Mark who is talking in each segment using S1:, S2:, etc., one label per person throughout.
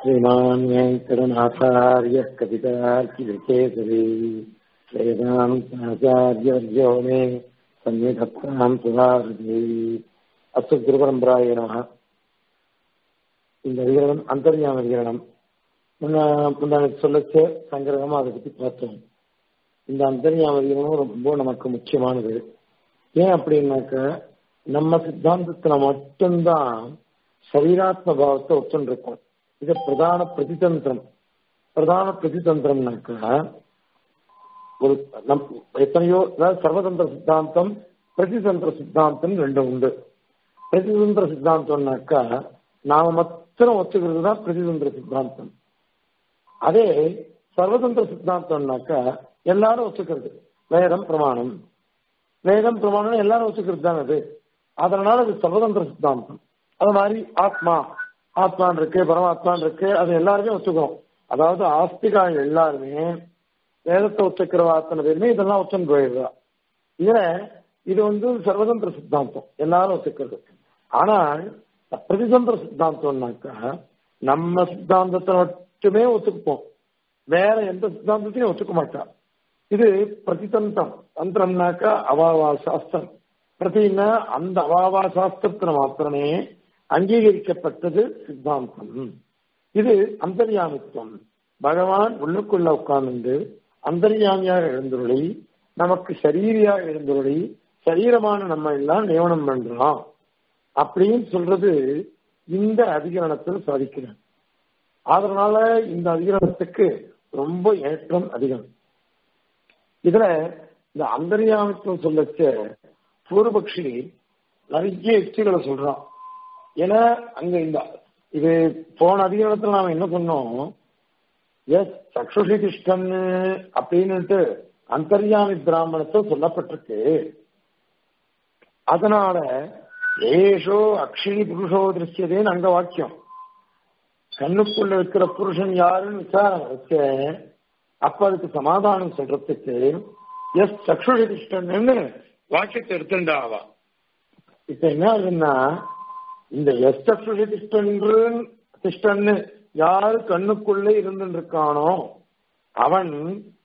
S1: श्रीमान् वेङ्कटनाथार्यः कवितार्किविकेसरी वेदान्ताचार्यवर्यो मे सन्निधत्ताम् सुधारति अस्तु गुरुपरम्पराय नमः இந்த விகரணம் அந்தர்யாம விகரணம் முன்னாடி சொல்லச்ச சங்கிரகமா அதை பத்தி பார்த்தோம் இந்த அந்தர்யாம விகரணம் ரொம்ப நமக்கு முக்கியமானது ஏன் அப்படின்னாக்க நம்ம சித்தாந்தத்துல மட்டும்தான் சரீராத்ம பாவத்தை ஒத்துருக்கும் இது பிரதான பிரதிதந்திரம் பிரதான பிரதிதந்திரம்னாக்க ஒரு நம் எத்தனையோ அதாவது சர்வதந்திர சித்தாந்தம் பிரதிதந்திர சித்தாந்தம் ரெண்டு உண்டு பிரதிதந்திர சித்தாந்தம்னாக்கா நாம மாத்திரம் ஒத்துக்கிறது தான் பிரதிதந்திர சித்தாந்தம் அதே சர்வதந்திர சித்தாந்தம்னாக்கா எல்லாரும் ஒத்துக்கிறது வேதம் பிரமாணம் வேதம் பிரமாணம் எல்லாரும் ஒத்துக்கிறது தான் அது அதனால அது சர்வதந்திர சித்தாந்தம் அது மாதிரி ஆத்மா ஆத்மான் இருக்கு பரமாத்மான் இருக்கு அது எல்லாருமே ஒத்துக்கிறோம் அதாவது ஆஸ்திகா எல்லாருமே வேதத்தை ஒத்துக்கிற அத்தனை பேருமே இதெல்லாம் ஒத்துன்னு போயிடுறா இதுல இது வந்து சர்வதந்திர சித்தாந்தம் எல்லாரும் ஒத்துக்கிறது ஆனால் பிரதிதந்திர சித்தாந்தம்னாக்கா நம்ம சித்தாந்தத்தை மட்டுமே ஒத்துக்குப்போம் வேற எந்த சித்தாந்தத்தையும் ஒத்துக்க மாட்டா இது பிரதிதந்திரம் தந்திரம்னாக்கா அவாவா சாஸ்திரம் பிரதின்னா அந்த அவாவா சாஸ்திரத்துல மாத்திரமே அங்கீகரிக்கப்பட்டது சித்தாந்தம் இது அந்தர்யாமித்துவம் பகவான் உள்ளுக்குள்ள உட்கார்ந்து அந்தர்யாமியாக எழுந்துருளி நமக்கு சரீரியாக எழுந்துருளி சரீரமான நம்ம எல்லாம் நியமனம் பண்றோம் அப்படின்னு சொல்றது இந்த அதிகரணத்தில் சாதிக்கிறேன் அதனால இந்த அதிகரணத்துக்கு ரொம்ப ஏற்றம் அதிகம் இதுல இந்த அந்தர்யாமித்துவம் சொல்லச்ச பூர்வபக்ஷி நிறைய யுக்திகளை சொல்றான் ஏன்னா அங்க இந்த இது போன அதிகாரத்துல நாம என்ன பண்ணோம் எஸ் சக்ஷுஷி கிருஷ்ணன் அப்படின்னுட்டு அந்தர்யாமி பிராமணத்தை சொல்லப்பட்டிருக்கு அதனால ஏஷோ அக்ஷினி புருஷோ திருஷ்யதேன்னு அங்க வாக்கியம் கண்ணுக்குள்ள இருக்கிற புருஷன் யாருன்னு விசாரம் வச்ச அப்ப அதுக்கு சமாதானம் சொல்றதுக்கு எஸ் சக்ஷுஷி கிருஷ்ணன் வாக்கியத்தை எடுத்துண்டாவா இப்ப என்ன ஆகுதுன்னா இந்த எஸ் சக்ஷுஷி கிருஷ்ணன் கிருஷ்ணன் யாரு கண்ணுக்குள்ளே இருந்துருக்கானோ அவன்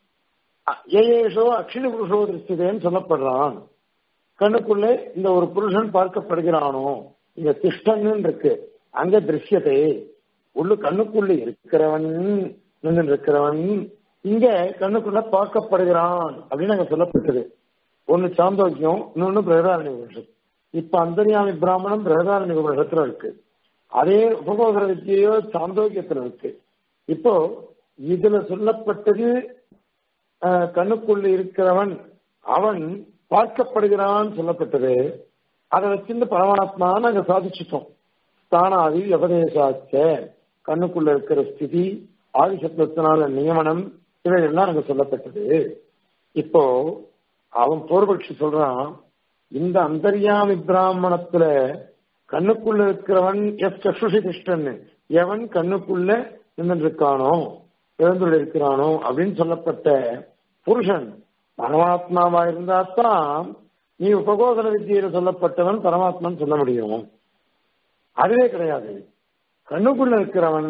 S1: ஏஷோ அக்ஷினி புருஷோ திருஷ்டிதேன்னு சொல்லப்படுறான் கண்ணுக்குள்ளே இந்த ஒரு புருஷன் பார்க்கப்படுகிறானோ இங்க திஷ்டன் இருக்கு அங்க திருஷ்யத்தை உள்ள கண்ணுக்குள்ள இருக்கிறவன் நின்று இருக்கிறவன் இங்க கண்ணுக்குள்ள பார்க்கப்படுகிறான் அப்படின்னு அங்க சொல்லப்பட்டது ஒன்னு சாந்தோக்கியம் இன்னொன்னு பிரகதாரணி உபனிஷத் இப்ப அந்தரியாமி பிராமணம் பிரகதாரணி உபனிஷத்துல இருக்கு அதே உபகோதர வித்தியோ சாந்தோக்கியத்துல இருக்கு இப்போ இதுல சொல்லப்பட்டது கண்ணுக்குள்ள இருக்கிறவன் அவன் பார்க்கப்படுகிறான் சொல்லப்பட்டது அதை வச்சிருந்து பரமாத்மா நாங்க சாதிச்சிட்டோம் ஸ்தானாதி விபதேசாச்ச கண்ணுக்குள்ள இருக்கிற ஸ்திதி ஆதிசத்துவத்தினால நியமனம் இவைகள்லாம் அங்க சொல்லப்பட்டது இப்போ அவன் பூர்வபக்ஷி சொல்றான் இந்த அந்தர்யாமி பிராமணத்துல கண்ணுக்குள்ள இருக்கிறவன் எஸ் சசுஷி கிருஷ்ணன் எவன் கண்ணுக்குள்ள இருக்கானோ எழுந்துள்ள இருக்கிறானோ அப்படின்னு சொல்லப்பட்ட புருஷன் பரமாத்மாவா இருந்தா தான் நீ உபகோதன வித்தியில சொல்லப்பட்டவன் பரமாத்மான்னு சொல்ல முடியும் அதுவே கிடையாது கண்ணுக்குள்ள இருக்கிறவன்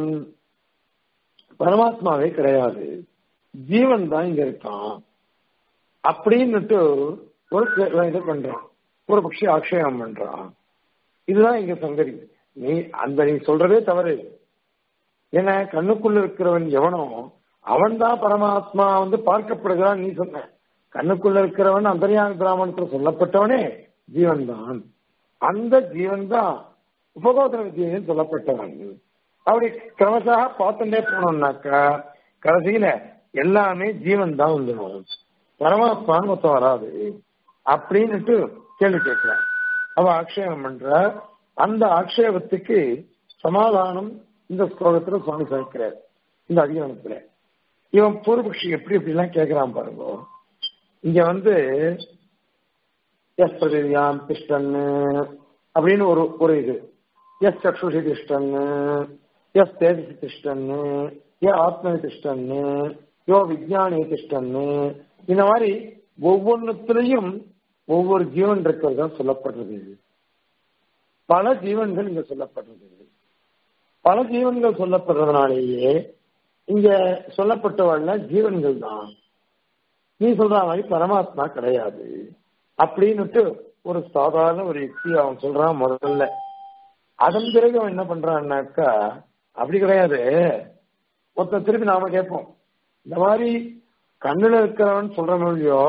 S1: பரமாத்மாவே கிடையாது ஜீவன் தான் இங்க இருக்கான் அப்படின்னுட்டு ஒரு இது பண்றான் ஒரு பட்சி ஆக்ஷேபம் பண்றான் இதுதான் இங்க சங்கரி நீ அந்த நீ சொல்றதே தவறு ஏன்னா கண்ணுக்குள்ள இருக்கிறவன் எவனோ அவன் தான் பரமாத்மா வந்து பார்க்கப்படுகிறான் நீ சொன்ன கண்ணுக்குள்ள இருக்கிறவன் அந்தரியான பிராமணத்தில் சொல்லப்பட்டவனே ஜீவன் தான் அந்த ஜீவன் தான் உபகோதர வித்தியன் சொல்லப்பட்டவன் அப்படி கிரமசாக பார்த்துட்டே போனோம்னாக்கா கடைசியில எல்லாமே ஜீவன் தான் வந்துடும் பரமாத்மான்னு மொத்தம் வராது அப்படின்னுட்டு கேள்வி கேட்கிறான் அவ ஆக்ஷேபம் பண்ற அந்த ஆக்ஷேபத்துக்கு சமாதானம் இந்த ஸ்லோகத்துல சுவாமி சேர்க்கிறார் இந்த அதிகாரத்துல இவன் பூர்வபக்ஷி எப்படி எப்படி எல்லாம் கேட்கிறான் பாருங்க இங்க வந்து எஸ் பிரதியாம் திஷ்டன்னு அப்படின்னு ஒரு ஒரு இது எஸ் சக்ஷுஷி திஷ்டன்னு எஸ் தேஜசி திஷ்டன்னு ஏ ஆத்ம திஷ்டன்னு யோ விஜயானி திஷ்டன்னு இந்த மாதிரி ஒவ்வொன்றுத்திலையும் ஒவ்வொரு ஜீவன் இருக்கிறது தான் சொல்லப்படுறது பல ஜீவன்கள் இங்க சொல்லப்படுறது பல ஜீவன்கள் சொல்லப்படுறதுனாலேயே இங்க சொல்லப்பட்டவள்ள ஜீவன்கள் தான் நீ சொல்ற மாதிரி பரமாத்மா கிடையாது அப்படின்னுட்டு ஒரு சாதாரண ஒரு யுக்தி அவன் சொல்றான் முதல்ல அதன் பிறகு அவன் என்ன பண்றான்னாக்கா அப்படி கிடையாது ஒருத்தன் திருப்பி நாம கேட்போம் இந்த மாதிரி கண்ணுல இருக்கிறவன் சொல்ற மொழியோ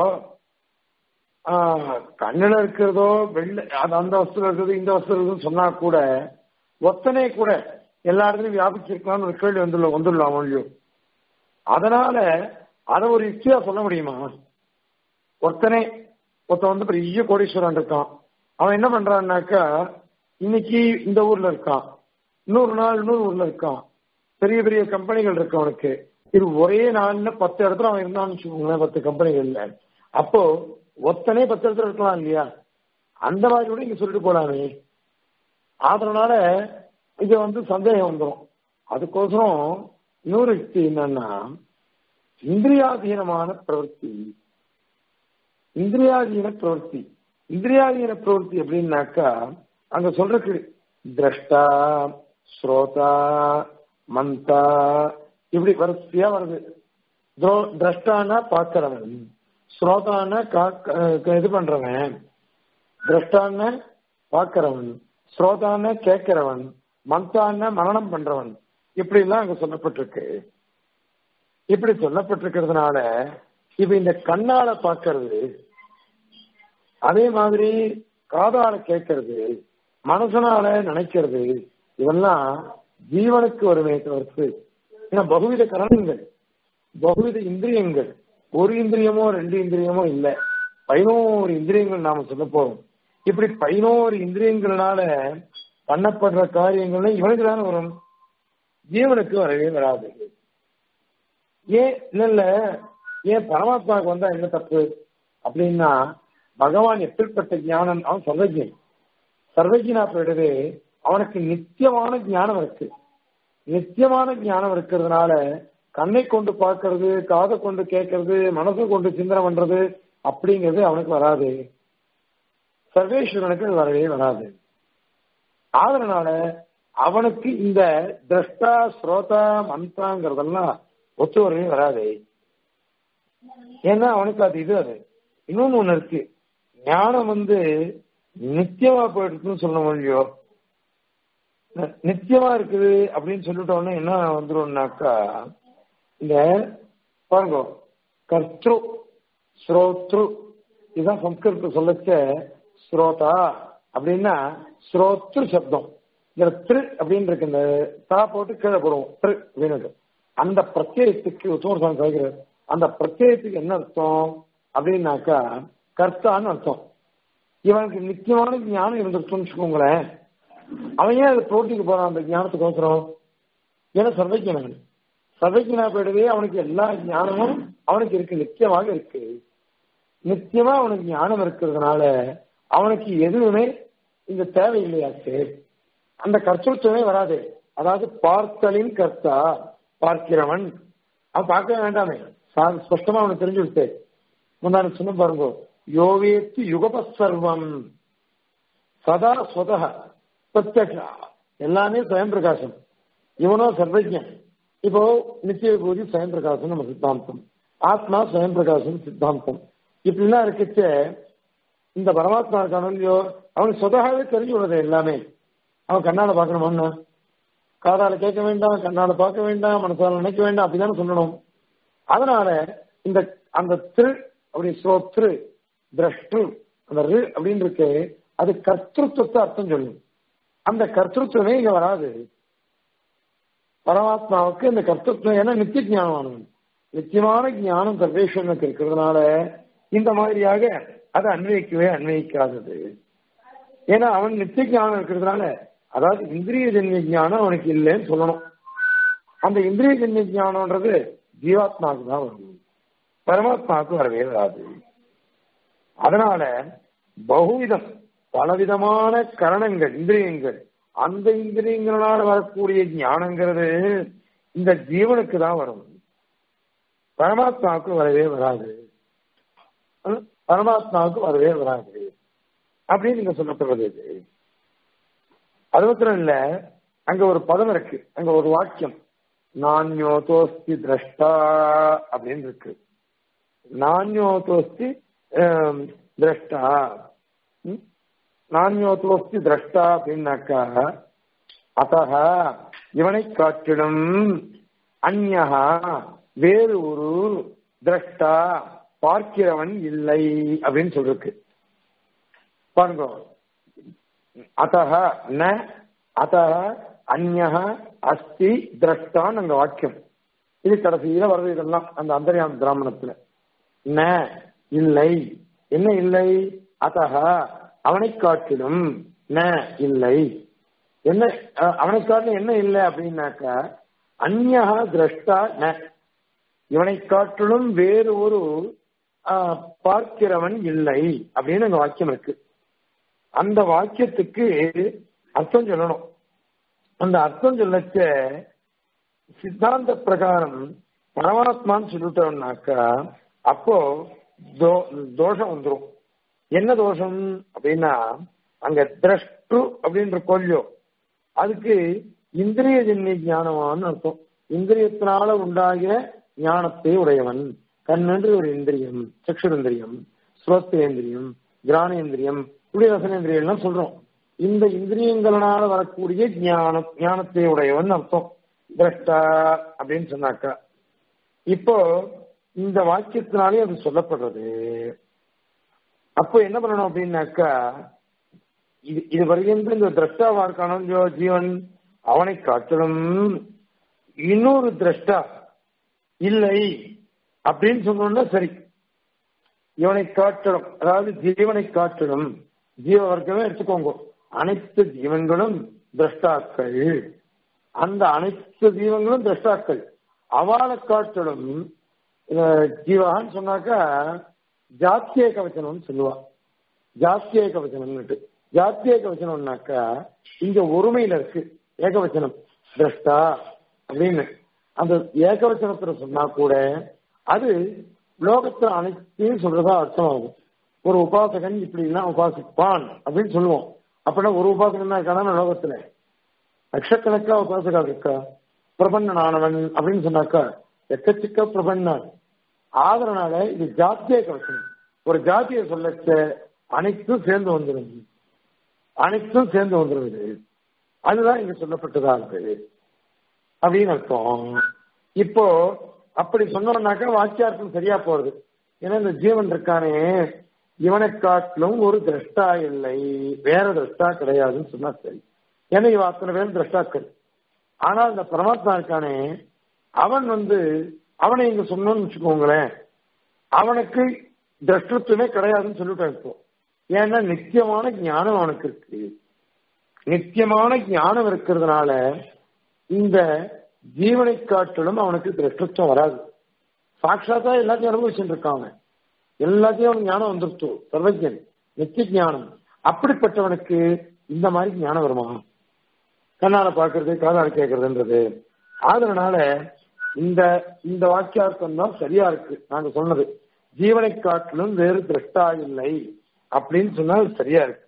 S1: கண்ணுல இருக்கிறதோ வெள்ள அது அந்த வஸ்து இருக்கிறது இந்த வஸ்து இருக்குதுன்னு சொன்னா கூட ஒத்தனே கூட எல்லா இடத்துலயும் வியாபிச்சிருக்கலாம்னு ஒரு கேள்வி வந்துள்ள வந்துடலாம் மொழியோ அதனால அதை ஒரு யுக்தியா சொல்ல முடியுமா ஒருத்தனே ஒருத்தன் வந்து பெரிய கோடீஸ்வரன் இருக்கான் அவன் என்ன பண்றான்னாக்கா இன்னைக்கு இந்த ஊர்ல இருக்கான் இன்னொரு நாள் இன்னொரு ஊர்ல இருக்கான் பெரிய பெரிய கம்பெனிகள் இருக்கு அவனுக்கு இது ஒரே நாள்ல பத்து இடத்துல அவன் இருந்தான்னு வச்சுக்கோங்களேன் பத்து கம்பெனிகள்ல அப்போ ஒத்தனே பத்து இடத்துல இருக்கலாம் இல்லையா அந்த மாதிரி கூட இங்க சொல்லிட்டு போலாமே அதனால இது வந்து சந்தேகம் வந்துடும் அதுக்கோசரம் இன்னொரு யுக்தி என்னன்னா இந்திரியாதீனமான பிரவൃத்தி இந்திரியாதீன பிரவൃத்தி இந்திரியாதீன பிரவൃத்தி அப்படின்னாக்கா அங்க சொல்றதுக்கு திரஷ்டா ஸ்ரோதா மந்தா இப்படி வரிசையா வருது திரஷ்டானா பார்க்கிறவன் ஸ்ரோதான இது பண்றவன் திரஷ்டான பார்க்கிறவன் ஸ்ரோதான கேட்கிறவன் மந்தான மரணம் பண்றவன் இப்படி எல்லாம் அங்க சொல்லப்பட்டிருக்கு இப்படி சொல்லப்பட்டிருக்கிறதுனால இப்ப இந்த கண்ணால பாக்கிறது அதே மாதிரி காதால கேட்கறது மனசனால நினைக்கிறது இதெல்லாம் ஜீவனுக்கு வருமே தவிர்த்து ஏன்னா பகுவித கரணங்கள் பகுவித இந்திரியங்கள் ஒரு இந்திரியமோ ரெண்டு இந்திரியமோ இல்ல பதினோரு இந்திரியங்கள் நாம சொல்ல போறோம் இப்படி பதினோரு இந்திரியங்களால பண்ணப்படுற காரியங்கள்ல இவனுக்கு தானே வரும் ஜீவனுக்கு வரவே வராது ஏன் இல்ல இல்ல ஏன் பரமாத்மாவுக்கு வந்தா என்ன தப்பு அப்படின்னா பகவான் எப்படிப்பட்ட ஞானம் அவன் சர்வஜன் சர்வஜனா போயிடவே அவனுக்கு நித்தியமான ஞானம் இருக்கு நித்தியமான ஞானம் இருக்கிறதுனால கண்ணை கொண்டு பார்க்கறது காதை கொண்டு கேட்கறது மனசை கொண்டு சிந்தனை பண்றது அப்படிங்கிறது அவனுக்கு வராது சர்வேஸ்வரனுக்கு அது வரவே வராது அதனால அவனுக்கு இந்த திரஷ்டா ஸ்ரோதா மந்தாங்கிறதெல்லாம் ஒத்து வரவே வராது ஏன்னா அவனுக்கு அது இது அது இன்னொன்னு ஒண்ணு இருக்கு ஞானம் வந்து நித்தியமா போயிடுச்சுன்னு சொல்ல முடியும் நித்தியமா இருக்குது அப்படின்னு சொல்லிட்டோம்னா என்ன வந்துரும்னாக்கா இந்த பாருங்க கர்த்ரு ஸ்ரோத்ரு இதுதான் சம்ஸ்கிருதத்தை சொல்லச்ச ஸ்ரோதா அப்படின்னா ஸ்ரோத்ரு சப்தம் இந்த திரு அப்படின்னு இருக்கு இந்த தா போட்டு கீழே போடுவோம் திரு அப்படின்னு அந்த பிரத்யேகத்துக்கு உத்தமர் கேட்கிறார் அந்த பிரத்யேகத்துக்கு என்ன அர்த்தம் அப்படின்னாக்கா கர்த்தான்னு அர்த்தம் இவனுக்கு நிச்சயமான ஞானம் இருந்துருச்சுன்னு வச்சுக்கோங்களேன் அவன் ஏன் அதை போட்டிக்கு போறான் அந்த ஞானத்துக்கோசரம் ஏன்னா சர்வைக்கணவன் சர்வைக்கனா போயிடவே அவனுக்கு எல்லா ஞானமும் அவனுக்கு இருக்கு நிச்சயமாக இருக்கு நிச்சயமா அவனுக்கு ஞானம் இருக்கிறதுனால அவனுக்கு எதுவுமே இந்த தேவையில்லையாச்சு அந்த கர்த்தத்துவமே வராது அதாவது பார்த்தலின் கர்த்தா பார்க்கிறவன் அவன் பார்க்க வேண்டாமே ஸ்பஷ்டமா அவனுக்கு தெரிஞ்சு விட்டு முன்னாடி சொன்ன பாருங்க யோவேத்து யுகபசர்வம் சதா ஸ்வத பிரத்யக்ஷா எல்லாமே சுயம் பிரகாசம் இவனோ சர்வஜன் இப்போ நித்திய பூஜி சுயம் பிரகாசம் நம்ம சித்தாந்தம் ஆத்மா சுயம் பிரகாசம் சித்தாந்தம் இப்படிலாம் இருக்கச்ச இந்த பரமாத்மா இருக்கானோ அவனுக்கு சொதகாவே தெரிஞ்சு விடுறது எல்லாமே அவன் கண்ணால பார்க்கணுமான்னு காதால கேட்க வேண்டாம் கண்ணால பார்க்க வேண்டாம் மனசால நினைக்க வேண்டாம் அப்படிதானே சொல்லணும் அதனால இந்த அந்த திரு அப்படி ஸ்ரோத்ரு திரஷ்டு அந்த ரு அப்படின்னு இருக்கு அது கர்த்தத்துவத்தை அர்த்தம் சொல்லும் அந்த கர்த்தத்துவமே இங்க வராது பரமாத்மாவுக்கு இந்த கர்த்தத்துவம் ஏன்னா நித்திய ஞானமானவன் நித்தியமான ஞானம் சர்வேஸ்வரனுக்கு இருக்கிறதுனால இந்த மாதிரியாக அது அன்வயிக்கவே அன்வயிக்காதது ஏன்னா அவன் நித்திய ஞானம் இருக்கிறதுனால அதாவது இந்திரிய ஜன்ய ஞானம் அவனுக்கு இல்லைன்னு சொல்லணும் அந்த இந்திரிய ஜன்ய ஞானம்ன்றது ஜீவாத்மாவுக்கு தான் வரும் பரமாத்மாவுக்கு வரவே வராது அதனால பகுவிதம் பலவிதமான கரணங்கள் இந்திரியங்கள் அந்த இந்திரியங்களால் வரக்கூடிய ஞானங்கிறது இந்த ஜீவனுக்கு தான் வரும் பரமாத்மாவுக்கு வரவே வராது பரமாத்மாவுக்கு வரவே வராது அப்படின்னு நீங்க சொல்லப்படுறது இது அது மாத்திரம் இல்ல அங்க ஒரு பதம் இருக்கு அங்க ஒரு வாக்கியம் நான்யோதோஸ்தி திரஷ்டா அப்படின்னு இருக்கு நான்யோதோஸ்தி ஆம், திரஷ்டா ம்? நான்யோதோஸ்தி திரஷ்டா அப்படின்னாக்கா அத்தக இவனை காட்டிலும் அந்யகா வேறு ஒரு திரஷ்டா பார்க்கிறவன் இல்லை அப்படின்னு சொல்லிருக்கு பாருங்க அத்தக ந அத்தக அந்யக அஸ்தி திரஷ்டான்னு அங்க வாக்கியம் இது கடைசியில வருது இதெல்லாம் அந்த அந்தரியாம் பிராமணத்துல ந இல்லை என்ன இல்லை அத்தக அவனை காட்டிலும் ந இல்லை என்ன அஹ், அவனை காட்டிலும் என்ன இல்லை அப்படின்னாக்கா அந்யக திரஷ்டா ந இவனை காட்டிலும் வேறு ஒரு ஆஹ், பார்க்கிறவன் இல்லை அப்படின்னு அங்க வாக்கியம் இருக்கு அந்த வாக்கியத்துக்கு அர்த்தம் சொல்லணும் அந்த அர்த்தம் சொல்லச்ச சித்தாந்த பிரகாரம் பரமாத்மான்னு சொல்லிட்டோம்னாக்கா அப்போ தோ- தோஷம் வந்துரும் என்ன தோஷம் அப்படின்னா அங்க திரஷ்டு அப்படின்ற கொல்லியோ அதுக்கு இந்திரியஜன்ய ஞானமான்னு அர்த்தம் இந்திரியத்தினால உண்டாகிய ஞானத்தை உடையவன் கண்ணென்று ஒரு இந்திரியம் சக்ஷுரேந்திரியம் சுவஸ்தேந்திரியம் கிரானேந்திரியம் இப்படி ரசனேந்திரியம் எல்லாம் சொல்றோம் இந்த இந்திரியங்களால வரக்கூடிய ஞானம் ஞானத்தை உடையவன் அர்த்தம் திரஷ்டா அப்படின்னு சொன்னாக்கா இப்போ இந்த வாக்கியத்தினாலே அது சொல்லப்படுறது அப்போ என்ன பண்ணணும் அப்படின்னாக்கா இது இது வருகின்ற இந்த திரஷ்டாவா இருக்கானோ இல்லையோ ஜீவன் அவனை காட்டிலும் இன்னொரு திரஷ்டா இல்லை அப்படின்னு சொன்னோம்னா சரி இவனை காட்டிலும் அதாவது ஜீவனை காட்டிலும் ஜீவ வர்க்கமே எடுத்துக்கோங்க அனைத்து ஜீவன்களும் திரஷ்டாக்கள் அந்த அனைத்து ஜீவங்களும் திரஷ்டாக்கள் அவளை காட்டிலும் அஹ், ஜீவான்னு சொன்னாக்கா ஜாத்திய கவச்சனம்னு சொல்லுவா ஜாத்திய கவச்சனம்னுட்டு ஜாத்திய கவச்சனம்னாக்கா இங்க ஒருமையில இருக்கு ஏகவச்சனம் திரஷ்டா அப்படின்னு அந்த ஏகவச்சனத்துல சொன்னா கூட அது லோகத்துல அனைத்தையும் சொல்றதா அர்த்தம் ஆகும் ஒரு உபாசகன் இப்படி எல்லாம் உபாசிப்பான் அப்படின்னு சொல்லுவோம் அப்படின்னா ஒரு உபாசகன் தான் இருக்கானா லோகத்துல லட்சக்கணக்கா உபாசகா இருக்கா பிரபன்னனானவன் அப்படின்னு சொன்னாக்கா எக்கச்சக்க பிரபன்னான் ஆதரனால இது ஜாத்திய கவசம் ஒரு ஜாத்திய சொல்லச்ச அனைத்தும் சேர்ந்து வந்துடும் அனைத்தும் சேர்ந்து வந்துடும் இது அதுதான் இங்க சொல்லப்பட்டதா இருக்கு அப்படின்னு அர்த்தம் இப்போ அப்படி சொன்னோம்னாக்கா வாக்கியார்த்தம் சரியா போறது ஏன்னா இந்த ஜீவன் இருக்கானே இவனை காட்டிலும் ஒரு திரஷ்டா இல்லை வேற திரஷ்டா கிடையாதுன்னு சொன்னா சரி ஏன்னா இவ அத்தனை பேரும் திரஷ்டாக்கள் ஆனால் இந்த பரமாத்மா இருக்கானே அவன் வந்து அவனை இங்க சொன்னோம்னு வச்சுக்கோங்களேன் அவனுக்கு திரஷ்டத்துவமே கிடையாதுன்னு சொல்லிட்டேன் இப்போ ஏன்னா நித்தியமான ஞானம் அவனுக்கு இருக்கு நித்தியமான ஞானம் இருக்கிறதுனால இந்த ஜீவனை காட்டிலும் அவனுக்கு திரஷ்டத்துவம் வராது சாட்சாத்தா எல்லாத்தையும் அனுபவிச்சுட்டு இருக்கான் அவன் எல்லாத்தையும் அவனுக்கு ஞானம் வந்துருச்சு சர்வஜன் நித்திய ஞானம் அப்படிப்பட்டவனுக்கு இந்த மாதிரி ஞானம் வருமா கண்ணால பாக்குறது காதால கேட்கறதுன்றது அதனால இந்த இந்த வாக்கியார்த்தம் தான் சரியா இருக்கு நாங்க சொன்னது ஜீவனை காட்டிலும் வேறு திரஷ்டா இல்லை அப்படின்னு சொன்னா அது சரியா இருக்கு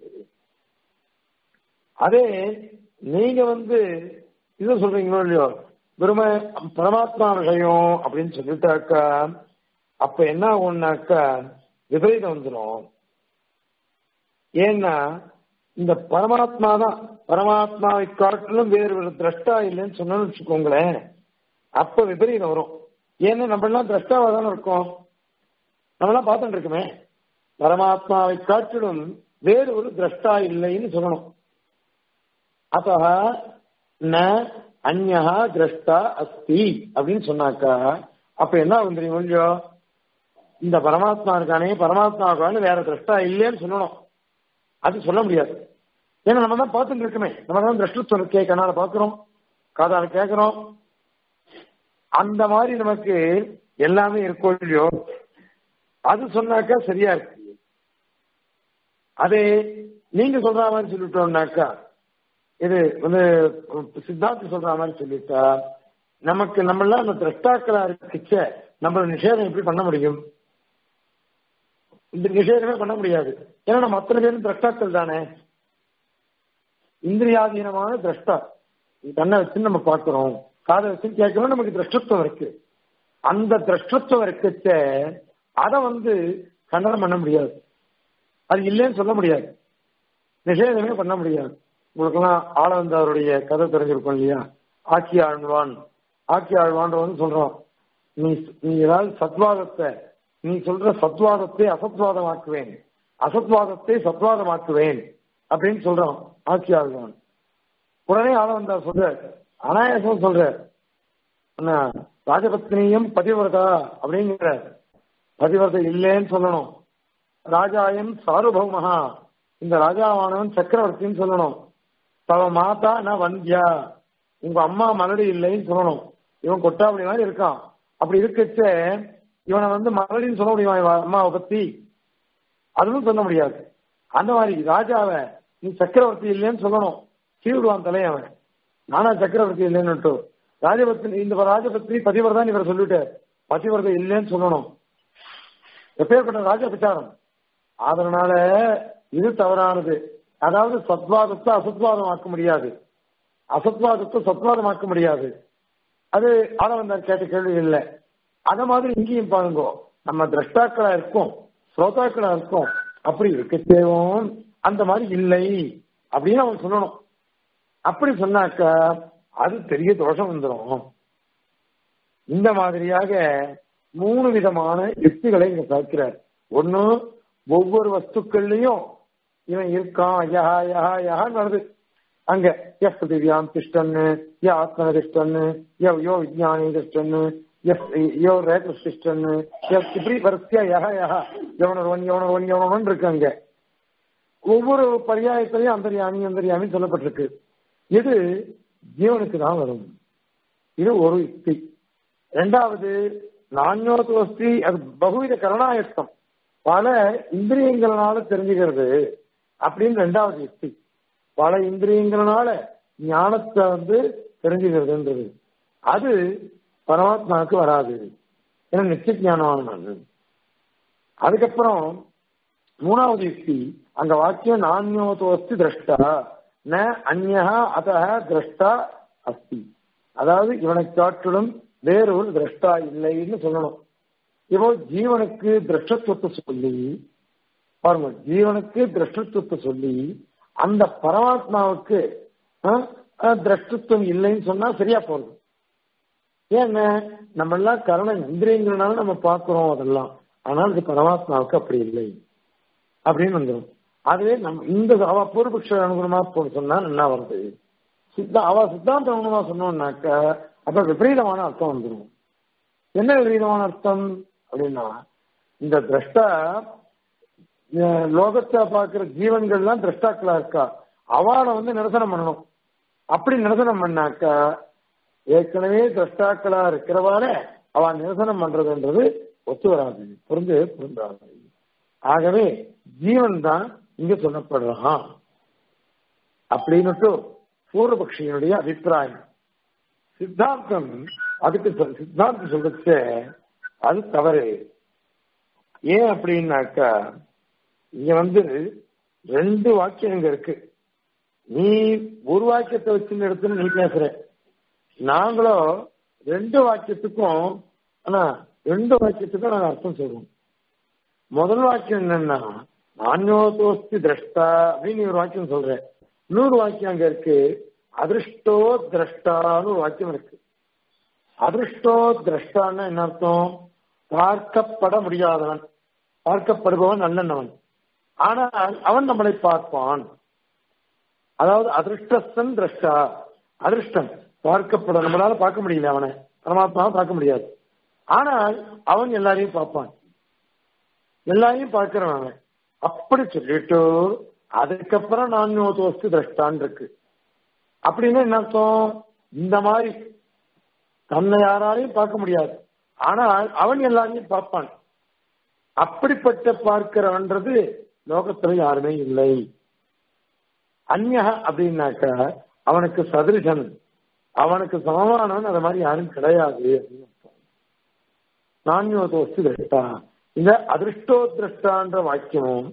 S1: அதே நீங்க வந்து இது சொல்றீங்களோ இல்லையோ வெறும பரமாத்மா விஷயம் அப்படின்னு சொல்லிட்டாக்கா அப்ப என்ன ஆகும்னாக்கா விபரீதம் வந்துடும் ஏன்னா இந்த பரமாத்மா தான் பரமாத்மாவை காட்டிலும் வேறு ஒரு திரஷ்டா இல்லைன்னு சொன்னோம்னு வச்சுக்கோங்களேன் அப்ப விபரீதம் வரும் ஏன்னா நம்ம எல்லாம் திரஷ்டாவா தானே இருக்கோம் நம்மளாம் பார்த்துட்டு இருக்குமே பரமாத்மாவை காட்டிலும் வேறு ஒரு திரஷ்டா இல்லைன்னு சொல்லணும் அத்த ந அந்நகா திரஷ்டா அஸ்தி அப்படின்னு சொன்னாக்கா அப்ப என்ன ஆகும் தெரியும் இல்லையோ இந்த பரமாத்மா இருக்கானே பரமாத்மாவுக்கான வேற திரஷ்டா இல்லைன்னு சொல்லணும் அது சொல்ல முடியாது ஏன்னா நம்ம தான் பார்த்துட்டு இருக்கோமே நம்ம தான் திரஷ்டத்துவம் இருக்கே கண்ணால பாக்குறோம் காதால கேட்கிறோம் அந்த மாதிரி நமக்கு எல்லாமே இருக்கோ இல்லையோ அது சொன்னாக்கா சரியா இருக்கு அதே நீங்க சொல்ற மாதிரி சொல்லிட்டோம்னாக்கா இது வந்து சித்தார்த்த சொல்ற மாதிரி சொல்லிட்டா நமக்கு நம்மளாம் அந்த திரஷ்டாக்களா இருக்குச்ச நம்ம நிஷேதம் எப்படி பண்ண முடியும் இந்த நிஷேதமே பண்ண முடியாது ஏன்னா நம்ம அத்தனை பேரும் திரஷ்டாக்கள் தானே இந்திரியாதீனமான திரஷ்டா கண்ணை வச்சு நம்ம பார்க்கிறோம் காதை வச்சு கேட்கிறோம் நமக்கு திரஷ்டத்துவம் இருக்கு அந்த திரஷ்டத்துவம் இருக்கச்ச அதை வந்து கண்டனம் பண்ண முடியாது அது இல்லைன்னு சொல்ல முடியாது நிஷேதமே பண்ண முடியாது உங்களுக்கெல்லாம் ஆளவந்தாருடைய கதை தெரிஞ்சிருக்கும் இல்லையா ஆக்கி ஆழ்வான் ஆக்கி ஆழ்வான் சொல்றோம் நீ நீ ஏதாவது சத்வாதத்தை நீ சொல்ற சத்வாதத்தை அசத்வாதமாக்குவேன் அசத்வாதத்தை சத்வாதமாக்குவேன் அப்படின்னு சொல்றான் ஆட்சி ஆழ்வான் உடனே ஆளவந்தார் சொல்ற அனாயாசம் சொல்ற என்ன ராஜபத்னியும் பதிவிரதா அப்படிங்கிற பதிவிரதை இல்லைன்னு சொல்லணும் ராஜாயன் சாருபௌமகா இந்த ராஜாவானவன் சக்கரவர்த்தின்னு சொல்லணும் தவ மாதா ந வந்தியா உங்க அம்மா மலடி இல்லைன்னு சொல்லணும் இவன் கொட்டாப்படி மாதிரி இருக்கான் அப்படி இருக்கச்ச இவனை வந்து மலடின்னு சொல்ல முடியுமா இவன் அம்மாவை பத்தி அதுவும் சொல்ல முடியாது அந்த மாதிரி ராஜாவை நீ சக்கரவர்த்தி இல்லைன்னு சொல்லணும் சீவிடுவான் தலையவன் நானா சக்கரவர்த்தி இல்லைன்னு ராஜபத்னி இந்த ராஜபத்னி பதிவர்தான் இவர் சொல்லிட்டு பதிவரதை இல்லைன்னு சொல்லணும் எப்பேற்பட்ட ராஜ பிரச்சாரம் அதனால இது தவறானது அதாவது சத்வாதத்தை அசத்வாதமாக்க முடியாது அசத்வாதத்தை சத்வாதமாக்க முடியாது அது ஆளவந்தார் கேட்ட கேள்வி இல்லை அத மாதிரி இங்கேயும் பாருங்க நம்ம திரஷ்டாக்களா இருக்கும் ஸ்ரோதாக்களா இருக்கும் அப்படி இருக்க தேவும் அந்த மாதிரி இல்லை அப்படின்னு அவன் சொல்லணும் அப்படி சொன்னாக்க அது பெரிய தோஷம் வந்துடும் இந்த மாதிரியாக மூணு விதமான யுக்திகளை இங்க பார்க்கிறார் ஒண்ணு ஒவ்வொரு வஸ்துக்கள்லயும் இவன் இருக்கான் யஹா யஹா யஹான்னு வருது அங்க எஃப் பிருத்திவியாம் திஷ்டன்னு ய ஆத்மன திஷ்டன்னு யோ யோ விஜயானி திஷ்டன்னு எஃப் யோ ரேக திஷ்டன்னு இப்படி வரிசையா யஹா யஹா யவனொருவன் யவனொருவன் யவனொருவன் இருக்கு அங்க ஒவ்வொரு பரியாயத்திலையும் அந்தரியாமி அந்தரியாமி சொல்லப்பட்டிருக்கு இது ஜீவனுக்கு தான் வரும் இது ஒரு யுக்தி ரெண்டாவது நான்யோதோஸ்தி அது பகுவித கருணாயத்தம் பல இந்திரியங்களால தெரிஞ்சுக்கிறது அப்படின்னு ரெண்டாவது யுக்தி பல இந்திரியங்களால ஞானத்தை வந்து தெரிஞ்சுக்கிறதுன்றது அது பரமாத்மாவுக்கு வராது ஏன்னா நிச்சய ஞானமானது அதுக்கப்புறம் மூணாவது யுக்தி அங்க வாக்கியம் நான்யோதோஸ்தி திரஷ்டா ந அந்யா அத திரஷ்டா அஸ்தி அதாவது இவனை காட்டிலும் வேறொரு திரஷ்டா இல்லைன்னு சொல்லணும் இப்போ ஜீவனுக்கு திரஷ்டத்துவத்தை சொல்லி பாருங்க ஜீவனுக்கு திரஷ்டத்துவத்தை சொல்லி அந்த பரமாத்மாவுக்கு திரஷ்டத்துவம் இல்லைன்னு சொன்னா சரியா போறது ஏங்க நம்ம எல்லாம் கரண இந்திரியங்கள்னால நம்ம பார்க்கிறோம் அதெல்லாம் ஆனால் இது பரமாத்மாவுக்கு அப்படி இல்லை அப்படின்னு வந்துடும் அதுவே நம்ம இந்த அவ பூர்வபக்ஷ அனுகுணமா போட்டு சொன்னா என்ன வருது சித்தா அவ சித்தாந்த அனுகுணமா சொன்னோம்னாக்க அப்ப விபரீதமான அர்த்தம் வந்துடும் என்ன விபரீதமான அர்த்தம் அப்படின்னா இந்த திரஷ்டா லோகத்தை பார்க்கிற ஜீவன்கள்லாம் திரஷ்டாக்களா இருக்கா அவளை வந்து நிரசனம் பண்ணணும் அப்படி நிரசனம் பண்ணாக்கா ஏற்கனவே திரஷ்டாக்களா இருக்கிறவால அவ நிரசனம் பண்றதுன்றது ஒத்து வராது புரிஞ்சு புரிந்தாது ஆகவே ஜீவன் தான் இங்க சொல்லப்படுறான் அப்படின்னுட்டு பூர்வபக்ஷியினுடைய அபிப்பிராயம் சித்தாந்தம் அதுக்கு சித்தாந்தம் சொல்றச்ச அது தவறு ஏன் அப்படின்னாக்கா இங்க வந்து ரெண்டு வாக்கியம் இங்க இருக்கு நீ ஒரு வாக்கியத்தை வச்சு எடுத்து நீ பேசுற நாங்களோ ரெண்டு வாக்கியத்துக்கும் ஆனா ரெண்டு வாக்கியத்துக்கும் நாங்க அர்த்தம் சொல்றோம் முதல் வாக்கியம் என்னன்னா நான்யோதோஸ்தி திரஷ்டா அப்படின்னு ஒரு வாக்கியம் சொல்றேன் இன்னொரு வாக்கியம் அங்க இருக்கு அதிருஷ்டோ திரஷ்டான்னு ஒரு வாக்கியம் இருக்கு அதிருஷ்டோ திரஷ்டான்னு என்ன அர்த்தம் பார்க்கப்பட முடியாதவன் பார்க்கப்படுபவன் நல்லவன் ஆனால் அவன் நம்மளை பார்ப்பான் அதாவது அதிருஷ்டஸ்தன் திரஷ்டா அதிருஷ்டம் பார்க்கப்பட நம்மளால பார்க்க முடியல அவனை பரமாத்மாவை பார்க்க முடியாது ஆனால் அவன் எல்லாரையும் பார்ப்பான் எல்லாரையும் பார்க்கிறவன் அவன் அப்படி சொல்லிட்டு அதுக்கப்புறம் நான் தோஸ்து திரஷ்டான் இருக்கு அப்படின்னு என்ன அர்த்தம் இந்த மாதிரி தன்னை யாராலையும் பார்க்க முடியாது ஆனால் அவன் எல்லாரையும் பார்ப்பான் அப்படிப்பட்ட பார்க்கிறவன்றது லோகத்துல யாருமே இல்லை அந்நக அப்படின்னாக்க அவனுக்கு சதிருஷன் அவனுக்கு சமமானவன் அது மாதிரி யாரும் கிடையாது அப்படின்னு நான்யோதோஸ்து திரஷ்டா இந்த அதிருஷ்டோ திரஷ்டான்ற வாக்கியமும்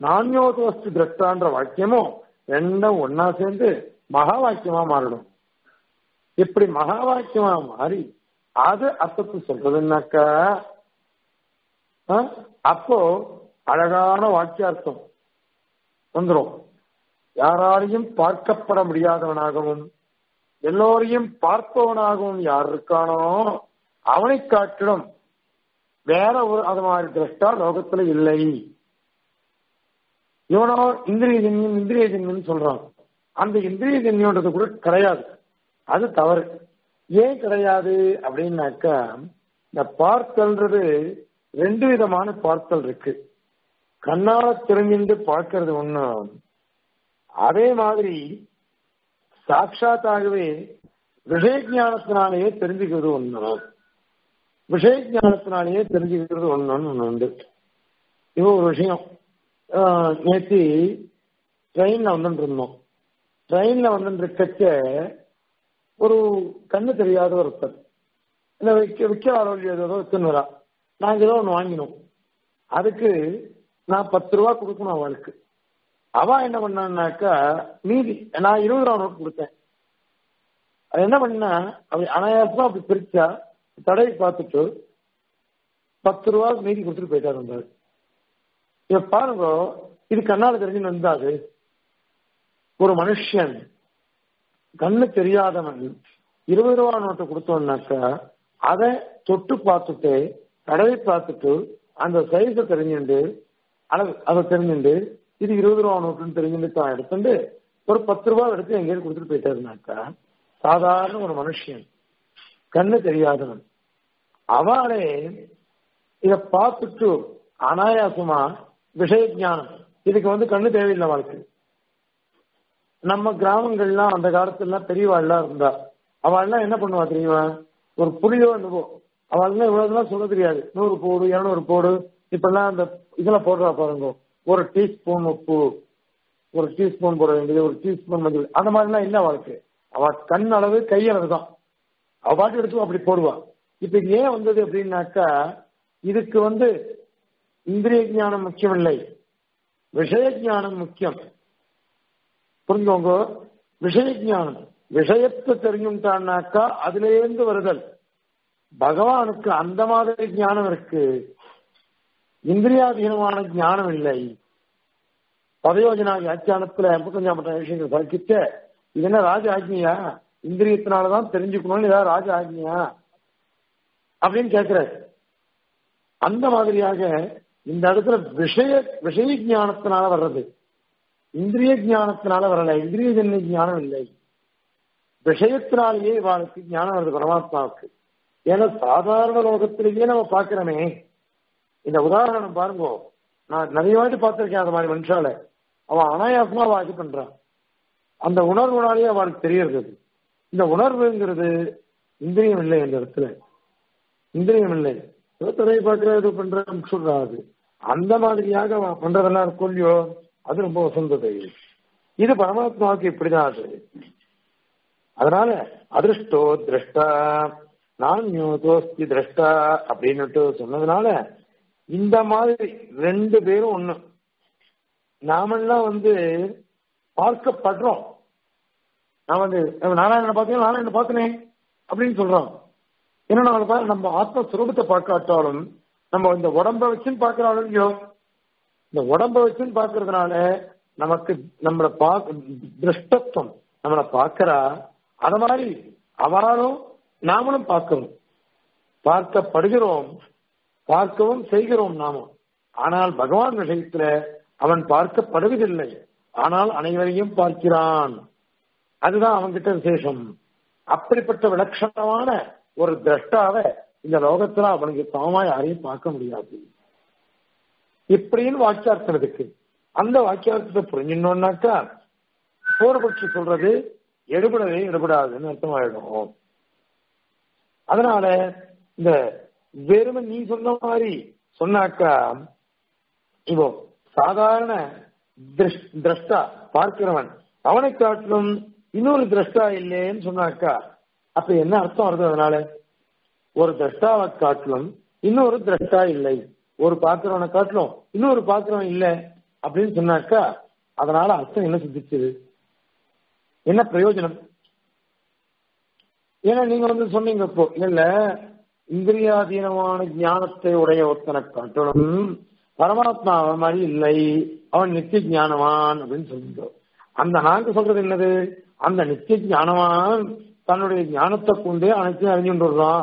S1: நான்யோதோஸ்து திரஷ்டான்ற வாக்கியமும் ரெண்டும் ஒன்னா சேர்ந்து மகா வாக்கியமா மாறிடும் இப்படி மகா வாக்கியமா மாறி அது அர்த்தத்தை சொல்றதுன்னாக்கா ஆ, அப்போ அழகான வாக்கியார்த்தம் வந்துரும் யாராலையும் பார்க்கப்பட முடியாதவனாகவும் எல்லோரையும் பார்ப்பவனாகவும் யார் இருக்கானோ அவனை காட்டிலும் வேற ஒரு அது மாதிரி திரஷ்டா லோகத்துல இல்லை இவனோ இந்திரியஜன்யம் இந்திரியஜன்யம் சொல்றான் அந்த இந்திரியஜன்யன்றது கூட கிடையாது அது தவறு ஏன் கிடையாது அப்படின்னாக்கா இந்த பார்த்தல்ன்றது ரெண்டு விதமான பார்த்தல் இருக்கு கண்ணால தெரிஞ்சுட்டு பார்க்கறது ஒண்ணு அதே மாதிரி சாட்சாத்தாகவே விஷய ஞானத்தினாலேயே தெரிஞ்சுக்கிறது ஒண்ணு விஷய ஞானத்தினாலேயே தெரிஞ்சுக்கிறது ஒண்ணுன்னு ஒண்ணு உண்டு இது ஒரு விஷயம் ஆஹ் நேத்தி ட்ரெயின்ல வந்துட்டு இருந்தோம் ட்ரெயின்ல வந்துட்டு இருக்கச்ச ஒரு கண்ணு தெரியாத ஒருத்தர் இந்த விற்க விற்கிறாரோ இல்லையோ ஏதோ வித்துன்னு நாங்க ஏதோ ஒன்று வாங்கினோம் அதுக்கு நான் பத்து ரூபா கொடுக்கணும் அவளுக்கு அவ என்ன பண்ணான்னாக்கா மீதி நான் இருபது ரூபா நோட்டு கொடுத்தேன் அது என்ன பண்ணா அப்படி அனாயாசமா அப்படி பிரிச்சா தடவை பார்த்துட்டு பத்து ரூபா மீதி கொடுத்துட்டு போயிட்டாரு வந்தாரு இப்ப பாருங்க இது கண்ணால தெரிஞ்சு வந்தாது ஒரு மனுஷன் கண்ணு தெரியாதவன் இருபது ரூபா நோட்டை கொடுத்தோம்னாக்கா அதை தொட்டு பார்த்துட்டு தடவை பார்த்துட்டு அந்த சைஸை தெரிஞ்சுண்டு அளவு அதை தெரிஞ்சுண்டு இது இருபது ரூபா நோட்டுன்னு தெரிஞ்சுட்டு தான் எடுத்துட்டு ஒரு பத்து ரூபா எடுத்து எங்கேயும் கொடுத்துட்டு போயிட்டாருனாக்கா சாதாரண ஒரு மனுஷன் கண்ணு தெரியாதவன் அவளே இத பார்த்துட்டு அனாயாசமா விஷய ஞானம் இதுக்கு வந்து கண்ணு தேவையில்லை வாழ்க்கை நம்ம கிராமங்கள்லாம் அந்த காலத்துல பெரியவாள்லாம் இருந்தா அவள்லாம் என்ன பண்ணுவா தெரியுமா ஒரு புளியோ என்னவோ அவள்லாம் இவ்வளவுலாம் சொல்ல தெரியாது நூறு போடு இருநூறு போடு இப்பெல்லாம் அந்த இதுல போடுறா பாருங்க ஒரு டீஸ்பூன் உப்பு ஒரு டீஸ்பூன் போட வேண்டியது ஒரு டீஸ்பூன் மஞ்சள் அந்த மாதிரிலாம் இல்ல அவளுக்கு அவ கண் அளவு கையளவு தான் அவ பாட்டு எடுத்து அப்படி போடுவா இப்ப இது ஏன் வந்தது அப்படின்னாக்கா இதுக்கு வந்து இந்திரிய ஞானம் முக்கியம் இல்லை விஷய ஞானம் முக்கியம் புரிஞ்சுக்கோங்க விஷய ஞானம் விஷயத்தை தெரிஞ்சுட்டான்னாக்கா அதுலேருந்து வருதல் பகவானுக்கு அந்த மாதிரி ஞானம் இருக்கு இந்திரியாதீனமான ஞானம் இல்லை பதயோஜனா வியாக்கியானத்துல எண்பத்தஞ்சாம் விஷயங்கள் சர்க்கிச்ச இது என்ன ராஜ ஆக்னியா இந்திரியத்தினாலதான் தெரிஞ்சுக்கணும்னு ஏதாவது ராஜ ஆக்னியா அப்படின்னு கேட்கிறாரு அந்த மாதிரியாக இந்த இடத்துல விஷய விஷய ஞானத்தினால வர்றது இந்திரிய ஞானத்தினால வரல இந்திரிய ஜன்ய ஞானம் இல்லை விஷயத்தினாலேயே இவாளுக்கு ஞானம் வருது பரமாத்மாவுக்கு ஏன்னா சாதாரண லோகத்திலேயே நம்ம பார்க்கிறோமே இந்த உதாரணம் பாருங்க நான் நிறைய வாட்டி பார்த்திருக்கேன் அந்த மாதிரி மனுஷால அவன் அனாயாசமா அவ இது பண்றான் அந்த உணர்வுனாலேயே அவளுக்கு தெரியறது இந்த உணர்வுங்கிறது இந்திரியம் இல்லை இந்த இடத்துல இந்திரியம் இல்லை ஏதோ திரையை பார்க்கிற இது பண்ற சொல்றாது அந்த மாதிரியாக அவன் பண்றதெல்லாம் இருக்கும் இல்லையோ அது ரொம்ப வசந்தது இது பரமாத்மாவுக்கு இப்படிதான் அது அதனால அதிருஷ்டோ திரஷ்டா நான்யோதோஸ்தி திரஷ்டா அப்படின்னுட்டு சொன்னதுனால இந்த மாதிரி ரெண்டு பேரும் ஒண்ணு நாமெல்லாம் வந்து பார்க்கப்படுறோம் நான் வந்து நாராயணனை பார்த்தீங்கன்னா நாராயணனை பார்த்தனே அப்படின்னு சொல்றோம் ஏன்னா நம்ம பாரு, நம்ம ஆத்ம சுரூபத்தை பார்க்காட்டாலும் நம்ம இந்த உடம்ப வச்சுன்னு பார்க்கிறாலும் இல்லையோ இந்த உடம்ப வச்சுன்னு பார்க்கறதுனால நமக்கு நம்மளை பார்க்க திருஷ்டத்துவம் நம்மளை பார்க்கறா அத மாதிரி அவராலும் நாமளும் பார்க்கிறோம் பார்க்கப்படுகிறோம் பார்க்கவும் செய்கிறோம் நாமும் ஆனால் பகவான் விஷயத்துல அவன் பார்க்கப்படுவதில்லை ஆனால் அனைவரையும் பார்க்கிறான் அதுதான் அவன்கிட்ட விசேஷம் அப்படிப்பட்ட விலட்சணமான ஒரு திரஷ்டாவை இந்த லோகத்துல அவனுக்கு சமமா யாரையும் பார்க்க முடியாது இப்படின்னு வாக்கியார்த்தம் இருக்கு அந்த வாக்கியார்த்தத்தை புரிஞ்சிடணும்னாக்கா பூர்வபட்சி சொல்றது எடுபடவே எடுபடாதுன்னு அர்த்தமாயிடும் அதனால இந்த வெறுமை நீ சொன்ன மாதிரி சொன்னாக்கா இப்போ சாதாரண திரஷ்- திரஷ்டா பார்க்கிறவன் அவனை காட்டிலும் இன்னொரு திரஷ்டா இல்லைன்னு சொன்னாக்கா அப்ப என்ன அர்த்தம் வருது அதனால ஒரு திரஷ்டாவை காட்டிலும் இன்னொரு திரஷ்டா இல்லை ஒரு பாத்திரவனை காட்டிலும் இன்னொரு பாத்திரம் இல்லை அப்படின்னு சொன்னாக்கா அதனால அர்த்தம் என்ன சித்திச்சது என்ன பிரயோஜனம் ஏன்னா நீங்க வந்து சொன்னீங்க இப்போ இல்ல இந்திரியாதீனமான ஞானத்தை உடைய ஒருத்தனை காட்டணும் பரமாத்மா அவன் மாதிரி இல்லை அவன் நித்திய ஞானவான் அப்படின்னு சொல்லுங்க அந்த நாங்க சொல்றது என்னது அந்த நித்திய ஞானவான் தன்னுடைய ஞானத்தை கொண்டு அனைத்தையும் அறிஞ்சுட்டு வருவான்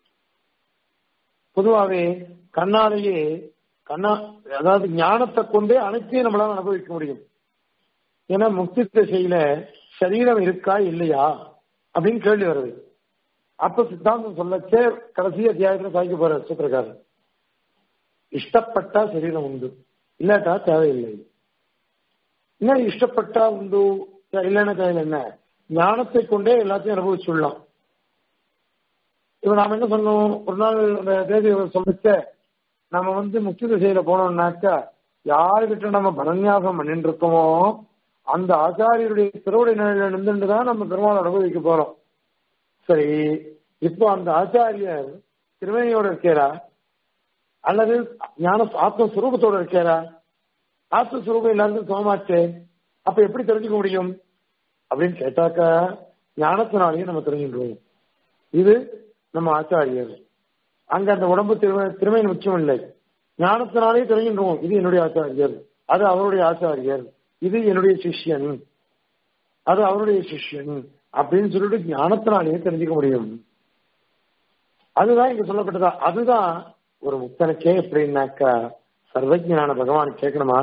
S1: பொதுவாவே கண்ணாலேயே கண்ணா அதாவது ஞானத்தை கொண்டே அனைத்தையும் நம்மளால அனுபவிக்க முடியும் ஏன்னா முக்தி திசையில சரீரம் இருக்கா இல்லையா அப்படின்னு கேள்வி வருது அப்ப சித்தாந்தம் சொல்லச்சே கடைசி அத்தியாயத்துல சாய்க்க போற சூத்திரக்காரர் இஷ்டப்பட்டா சரீரம் உண்டு இல்லாட்டா தேவையில்லை என்ன இஷ்டப்பட்டா உண்டு இல்லைன்னா தேவையில்லை என்ன ஞானத்தை கொண்டே எல்லாத்தையும் அனுபவிச்சுடலாம் இப்ப நாம என்ன சொன்னோம் ஒரு நாள் அந்த தேதி சொல்லிச்ச நம்ம வந்து முக்கிய திசையில போனோம்னாக்கா யாருக்கிட்ட நம்ம பரநியாசம் பண்ணிட்டு இருக்கோமோ அந்த ஆச்சாரியருடைய திருவுடை நிலையில நின்றுட்டு தான் நம்ம பெருமாள் அனுபவிக்க போறோம் சரி இப்போ அந்த ஆச்சாரியர் திருமணியோட இருக்கிறா அல்லது ஞான ஆத்மஸ்வரூபத்தோட இருக்கிறா ஆத்மஸ்வரூபம் எல்லாருக்கும் சமமாச்சே அப்ப எப்படி தெரிஞ்சுக்க முடியும் அப்படின்னு கேட்டாக்கா ஞானத்தினாலேயே நம்ம தெரிஞ்சுக்கிறோம் இது நம்ம ஆச்சாரியர் அங்க அந்த உடம்பு திரும திருமையின் உச்சம் இல்லை ஞானத்தினாலே தெரிஞ்சுக்கிறோம் இது என்னுடைய ஆச்சாரியர் அது அவருடைய ஆச்சாரியர் இது என்னுடைய சிஷ்யன் அது அவருடைய சிஷ்யன் அப்படின்னு சொல்லிட்டு ஞானத்தினாலேயே தெரிஞ்சுக்க முடியும் அதுதான் இங்க சொல்லப்பட்டதா அதுதான் ஒரு முக்தனுக்கே எப்படின்னாக்கா சர்வஜான பகவான் கேட்கணுமா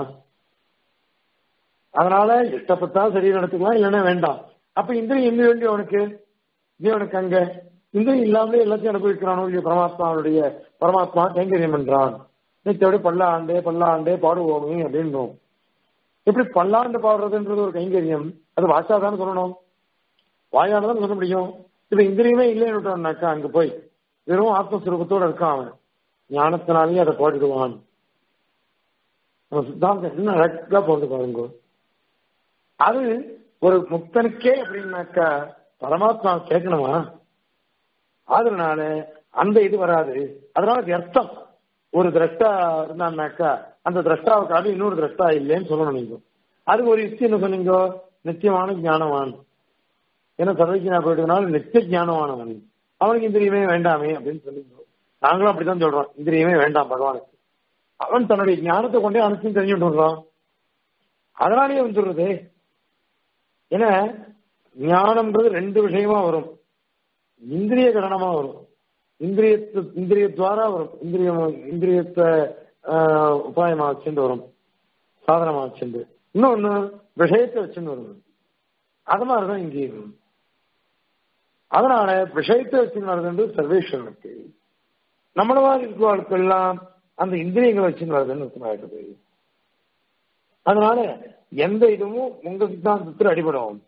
S1: அதனால இஷ்டப்பட்டா சரீரம் எடுத்துக்கலாம் இல்லைன்னா வேண்டாம் அப்ப இந்திரியம் எங்க வேண்டிய அவனுக்கு ஜீவனுக்கு அங்க இந்திரியம் இல்லாமலே எல்லாத்தையும் அனுபவிக்கிறானோ இல்லையோ பரமாத்மாவுடைய பரமாத்மா கைங்கரியம் என்றான் நிச்சயோட பல்லாண்டே பல்லாண்டே பாடுவோமே அப்படின்றோம் எப்படி பல்லாண்டு பாடுறதுன்றது ஒரு கைங்கரியம் அது வாச்சாதான்னு சொல்லணும் வாயால தான் சொல்ல முடியும் இப்ப இந்திரியமே இல்லைன்னு அங்க போய் வெறும் ஆத்மஸ்வரூபத்தோட இருக்கான் அவன் ஞானத்தினாலேயே அதை பாடிடுவான் நம்ம சித்தாந்தம் என்ன அழகா போட்டு பாருங்க அது ஒரு முக்தனுக்கே அப்படின்னாக்கா பரமாத்மா கேட்கணுமா அதனால அந்த இது வராது அதனால வியர்த்தம் ஒரு திரஷ்டா இருந்தான்னாக்கா அந்த திரஷ்டாவுக்காக இன்னொரு திரஷ்டா இல்லைன்னு சொல்லணும் நீங்க அதுக்கு ஒரு யுக்தி என்ன சொன்னீங்க நித்தியமான ஞானவான் ஏன்னா சர்வஜனா போயிட்டதுனால நித்திய ஞானமானவன் அவனுக்கு இந்திரியமே வேண்டாமே அப்படின்னு சொல்லிங்க நாங்களும் அப்படித்தான் சொல்றோம் இந்திரியமே வேண்டாம் பகவானுக்கு அவன் தன்னுடைய ஞானத்தை கொண்டே அனைத்தையும் தெரிஞ்சுட்டு வர்றான் அதனாலேயே வந்துடுறது ஏன்னா ஞானம்ன்றது ரெண்டு விஷயமா வரும் இந்திரிய கரணமா வரும் இந்திரியத்து இந்திரியத்வாரா வரும் இந்திரியம் இந்திரியத்தை உபாயமா வச்சுட்டு வரும் சாதனமா வச்சுட்டு இன்னொன்னு விஷயத்தை வச்சுட்டு வரும் அது மாதிரிதான் இங்கேயும் அதனால விஷயத்தை வச்சுன்னு வருதுன்றது சர்வேஸ்வரனுக்கு நம்மள மாதிரி இருக்கிறவர்களுக்கெல்லாம் அந்த இந்திரியங்களை வச்சுன்னு வருதுன்னு அர்த்தமாயிடுது அதனால எந்த இதுவும் உங்க சித்தாந்தத்தில் அடிபடும்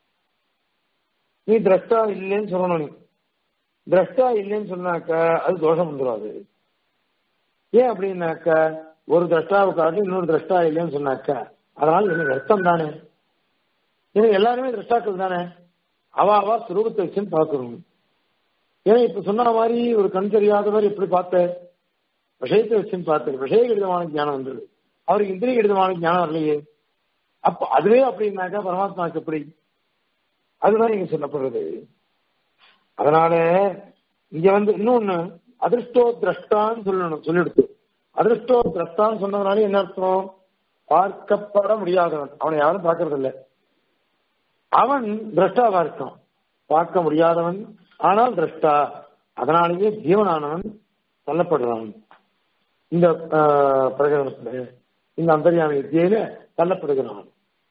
S1: நீ திரஷ்டா இல்லைன்னு சொல்லணும் நீ திரஷ்டா இல்லைன்னு சொன்னாக்க அது தோஷம் வந்துடாது ஏன் அப்படின்னாக்க ஒரு திரஷ்டாவுக்காக இன்னொரு திரஷ்டா இல்லைன்னு சொன்னாக்க அதனால எனக்கு அர்த்தம் தானே ஏன்னா எல்லாருமே திரஷ்டாக்கள் தானே அவ அவ சுரூபத்தை வச்சுன்னு பார்க்கணும் ஏன்னா இப்ப சொன்ன மாதிரி ஒரு கண் தெரியாதவர் எப்படி பார்த்த விஷயத்தை வச்சுன்னு பார்த்தாரு விஷய கடிதமான ஞானம் வந்தது அவருக்கு இந்திரிய கடிதமான ஞானம் வரலையே அப்ப அதுவே அப்படின்னாக்கா பரமாத்மாவுக்கு எப்படி அதுதான் இங்க சொல்லப்படுறது அதனால இங்க வந்து இன்னொன்னு அதிர்ஷ்டோ திரஷ்டான்னு சொல்லணும் சொல்லிடுத்து அதிர்ஷ்டோ திரஷ்டான்னு சொன்னதுனால என்ன அர்த்தம் பார்க்கப்பட முடியாதவன் அவனை யாரும் பார்க்கறது இல்லை அவன் திரஷ்டாவா இருக்கான் பார்க்க முடியாதவன் ஆனால் திரஷ்டா அதனாலேயே ஜீவனானவன் தள்ளப்படுறான் இந்த பிரகடனத்துல இந்த அந்தரியாம வித்தியில தள்ளப்படுகிறான்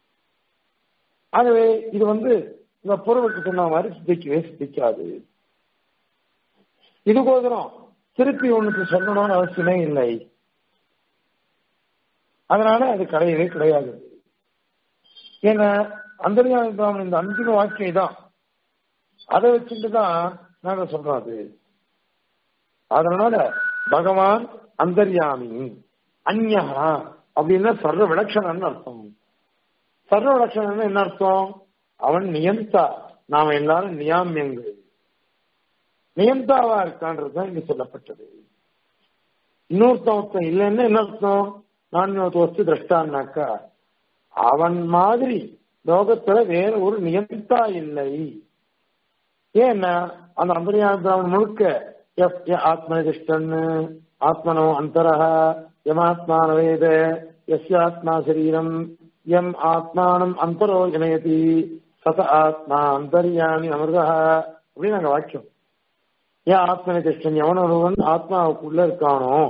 S1: ஆகவே இது வந்து இந்த பொருளுக்கு சொன்ன மாதிரி சித்திக்கவே சித்திக்காது இதுக்கோசரம் திருப்பி ஒண்ணுக்கு சொல்லணும்னு அவசியமே இல்லை அதனால அது கிடையவே கிடையாது ஏன்னா அந்தரியாமி பிராமணன் இந்த அந்திம வாக்கியம் தான் அதை வச்சுட்டு தான் நாங்க சொல்றோம் அது அதனால பகவான் அந்தர்யாமி அந்யகா அப்படின்னா சர்வ விலட்சணம்னு அர்த்தம் சர்வ விலட்சணம்னு என்ன அர்த்தம் அவன் நியந்தா நாம எல்லாரும் நியாமியங்கள் நியந்தாவா இருக்கான்றதுதான் இங்க சொல்லப்பட்டது இன்னொருத்தன் இல்லைன்னா என்ன அர்த்தம் நான் வஸ்து திரஷ்டான்னாக்கா அவன் மாதிரி லோகத்துல வேற ஒரு நியந்தா இல்லை ஏன்னா அந்த அந்தரியாத்திராவன் முழுக்க எப் ஆத்மனிஷ்டன் ஆத்மனோ அந்தரஹ யமாத்மான வேத எஸ்யாத்மா சரீரம் எம் ஆத்மானம் அந்தரோ ஜனயதி சத ஆத்மா அந்தரியாமி அமிர்தா அப்படின்னு நாங்க வாக்கியம் ஏன் ஆத்மனிஷ்டன் எவன் ஒருவன் ஆத்மாவுக்குள்ள இருக்கானோ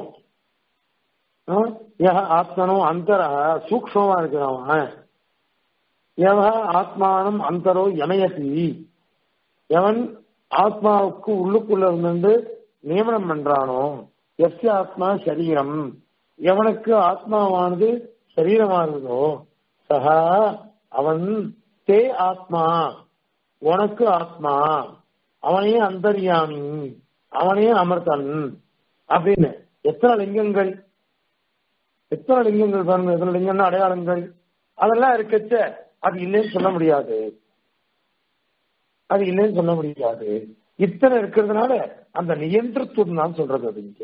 S1: ஆத்மனோ அந்தர சூக்ஷமா இருக்கிறவன் எவ ஆத்மானம் அந்தரோ யமயதி எவன் ஆத்மாவுக்கு உள்ளுக்குள்ள இருந்து நியமனம் பண்றானோ எஸ் ஆத்மா சரீரம் எவனுக்கு ஆத்மாவானது சரீரமானதோ சகா அவன் தே ஆத்மா உனக்கு ஆத்மா அவனே அந்தர்யாமி அவனே அமர்த்தன் அப்படின்னு எத்தனை லிங்கங்கள் எத்தனை லிங்கங்கள் பாருங்க எத்தனை லிங்கம்னா அடையாளங்கள் அதெல்லாம் இருக்கச்ச அது இல்லைன்னு சொல்ல முடியாது அது இல்லைன்னு சொல்ல முடியாது இத்தனை இருக்கிறதுனால அந்த நியந்திரத்துவம் தான் சொல்றது அது இங்க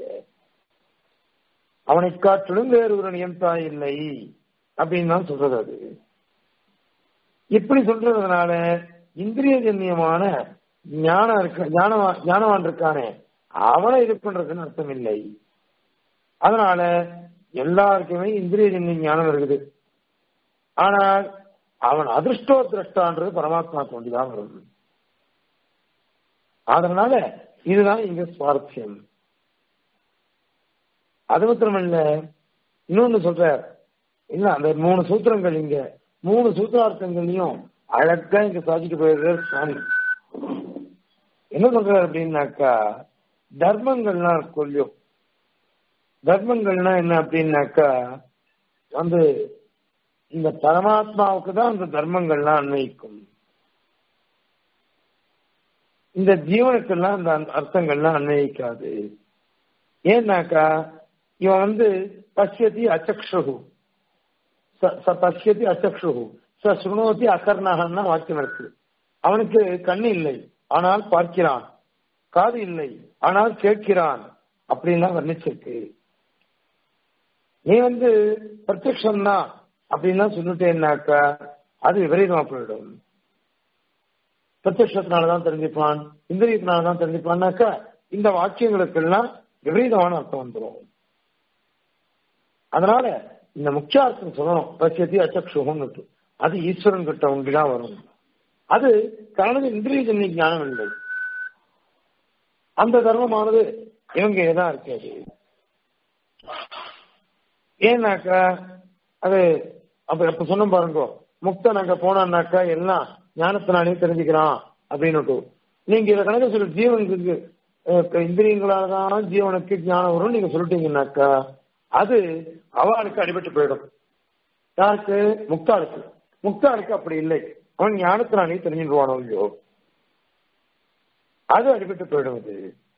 S1: அவனை காற்றிலும் வேறு ஒரு நியந்தா இல்லை அப்படின்னு தான் சொல்றது அது இப்படி சொல்றதுனால இந்திரியஜன்யமான ஞானம் இருக்க ஞானவான் ஞானவான் இருக்கானே அவனை இது பண்றதுன்னு அர்த்தம் இல்லை அதனால எல்லாருக்குமே இந்திரியஜன்ய ஞானம் இருக்குது ஆனால் அவன் அதிர்ஷ்டோ திரஷ்டான்றது பரமாத்மா கொண்டுதான் வரும் அதனால இதுதான் இங்க சுவாரஸ்யம் அது மாத்திரமல்ல இன்னொன்னு சொல்ற இல்ல அந்த மூணு சூத்திரங்கள் இங்க மூணு சூத்திரார்த்தங்களையும் அழகா இங்க சாதிட்டு போயிருக்காரு சுவாமி என்ன சொல்றாரு அப்படின்னாக்கா தர்மங்கள்லாம் கொல்லியும் தர்மங்கள்னா என்ன அப்படின்னாக்கா வந்து இந்த பரமாத்மாவுக்கு தான் அந்த தர்மங்கள்லாம் அன்வயிக்கும் இந்த ஜீவனுக்கெல்லாம் அந்த அர்த்தங்கள்லாம் அன்வயிக்காது ஏன்னாக்கா இவன் வந்து பசியதி அச்சக்ஷு ச பசியதி அச்சக்ஷு ச சுணோதி அகர்ணகன்னா வாக்கியம் இருக்கு அவனுக்கு கண்ணு இல்லை ஆனால் பார்க்கிறான் காது இல்லை ஆனால் கேட்கிறான் அப்படின்லாம் வர்ணிச்சிருக்கு நீ வந்து பிரத்யக்ஷம் தான் அப்படின்லாம் சொல்லிட்டேன்னாக்கா அது விபரீதமா போயிடும் பிரத்யத்தினாலதான் தெரிஞ்சுப்பான் இந்திரியத்தினாலதான் தெரிஞ்சுப்பான்னாக்கா இந்த வாக்கியங்களுக்கெல்லாம் விபரீதமான அர்த்தம் வந்துடும் அதனால இந்த முக்கிய அர்த்தம் சொல்லணும் பசியத்தி அச்சக்ஷுகம்னு அது ஈஸ்வரன் கிட்ட ஒன்றிதான் வரும் அது காரணம் இந்திரியஜன்ய ஞானம் இல்லை அந்த தர்மமானது இவங்க ஏதான் இருக்காது ஏன்னாக்கா அது அப்ப எப்ப சொன்ன பாருங்க முக்தன் அங்க போனான்னாக்கா எல்லாம் ஞானத்தினாலே தெரிஞ்சுக்கிறான் அப்படின்னு நீங்க இதை கணக்கு சொல்லி ஜீவனுக்கு இந்திரியங்களால தான் ஜீவனுக்கு ஞானம் வரும் நீங்க சொல்லிட்டீங்கன்னாக்கா அது அவளுக்கு அடிபட்டு போயிடும் யாருக்கு முக்தாளுக்கு முக்தாளுக்கு அப்படி இல்லை அவன் ஞானத்தினாலே தெரிஞ்சுடுவானோ இல்லையோ அது அடிபட்டு போயிடும் அது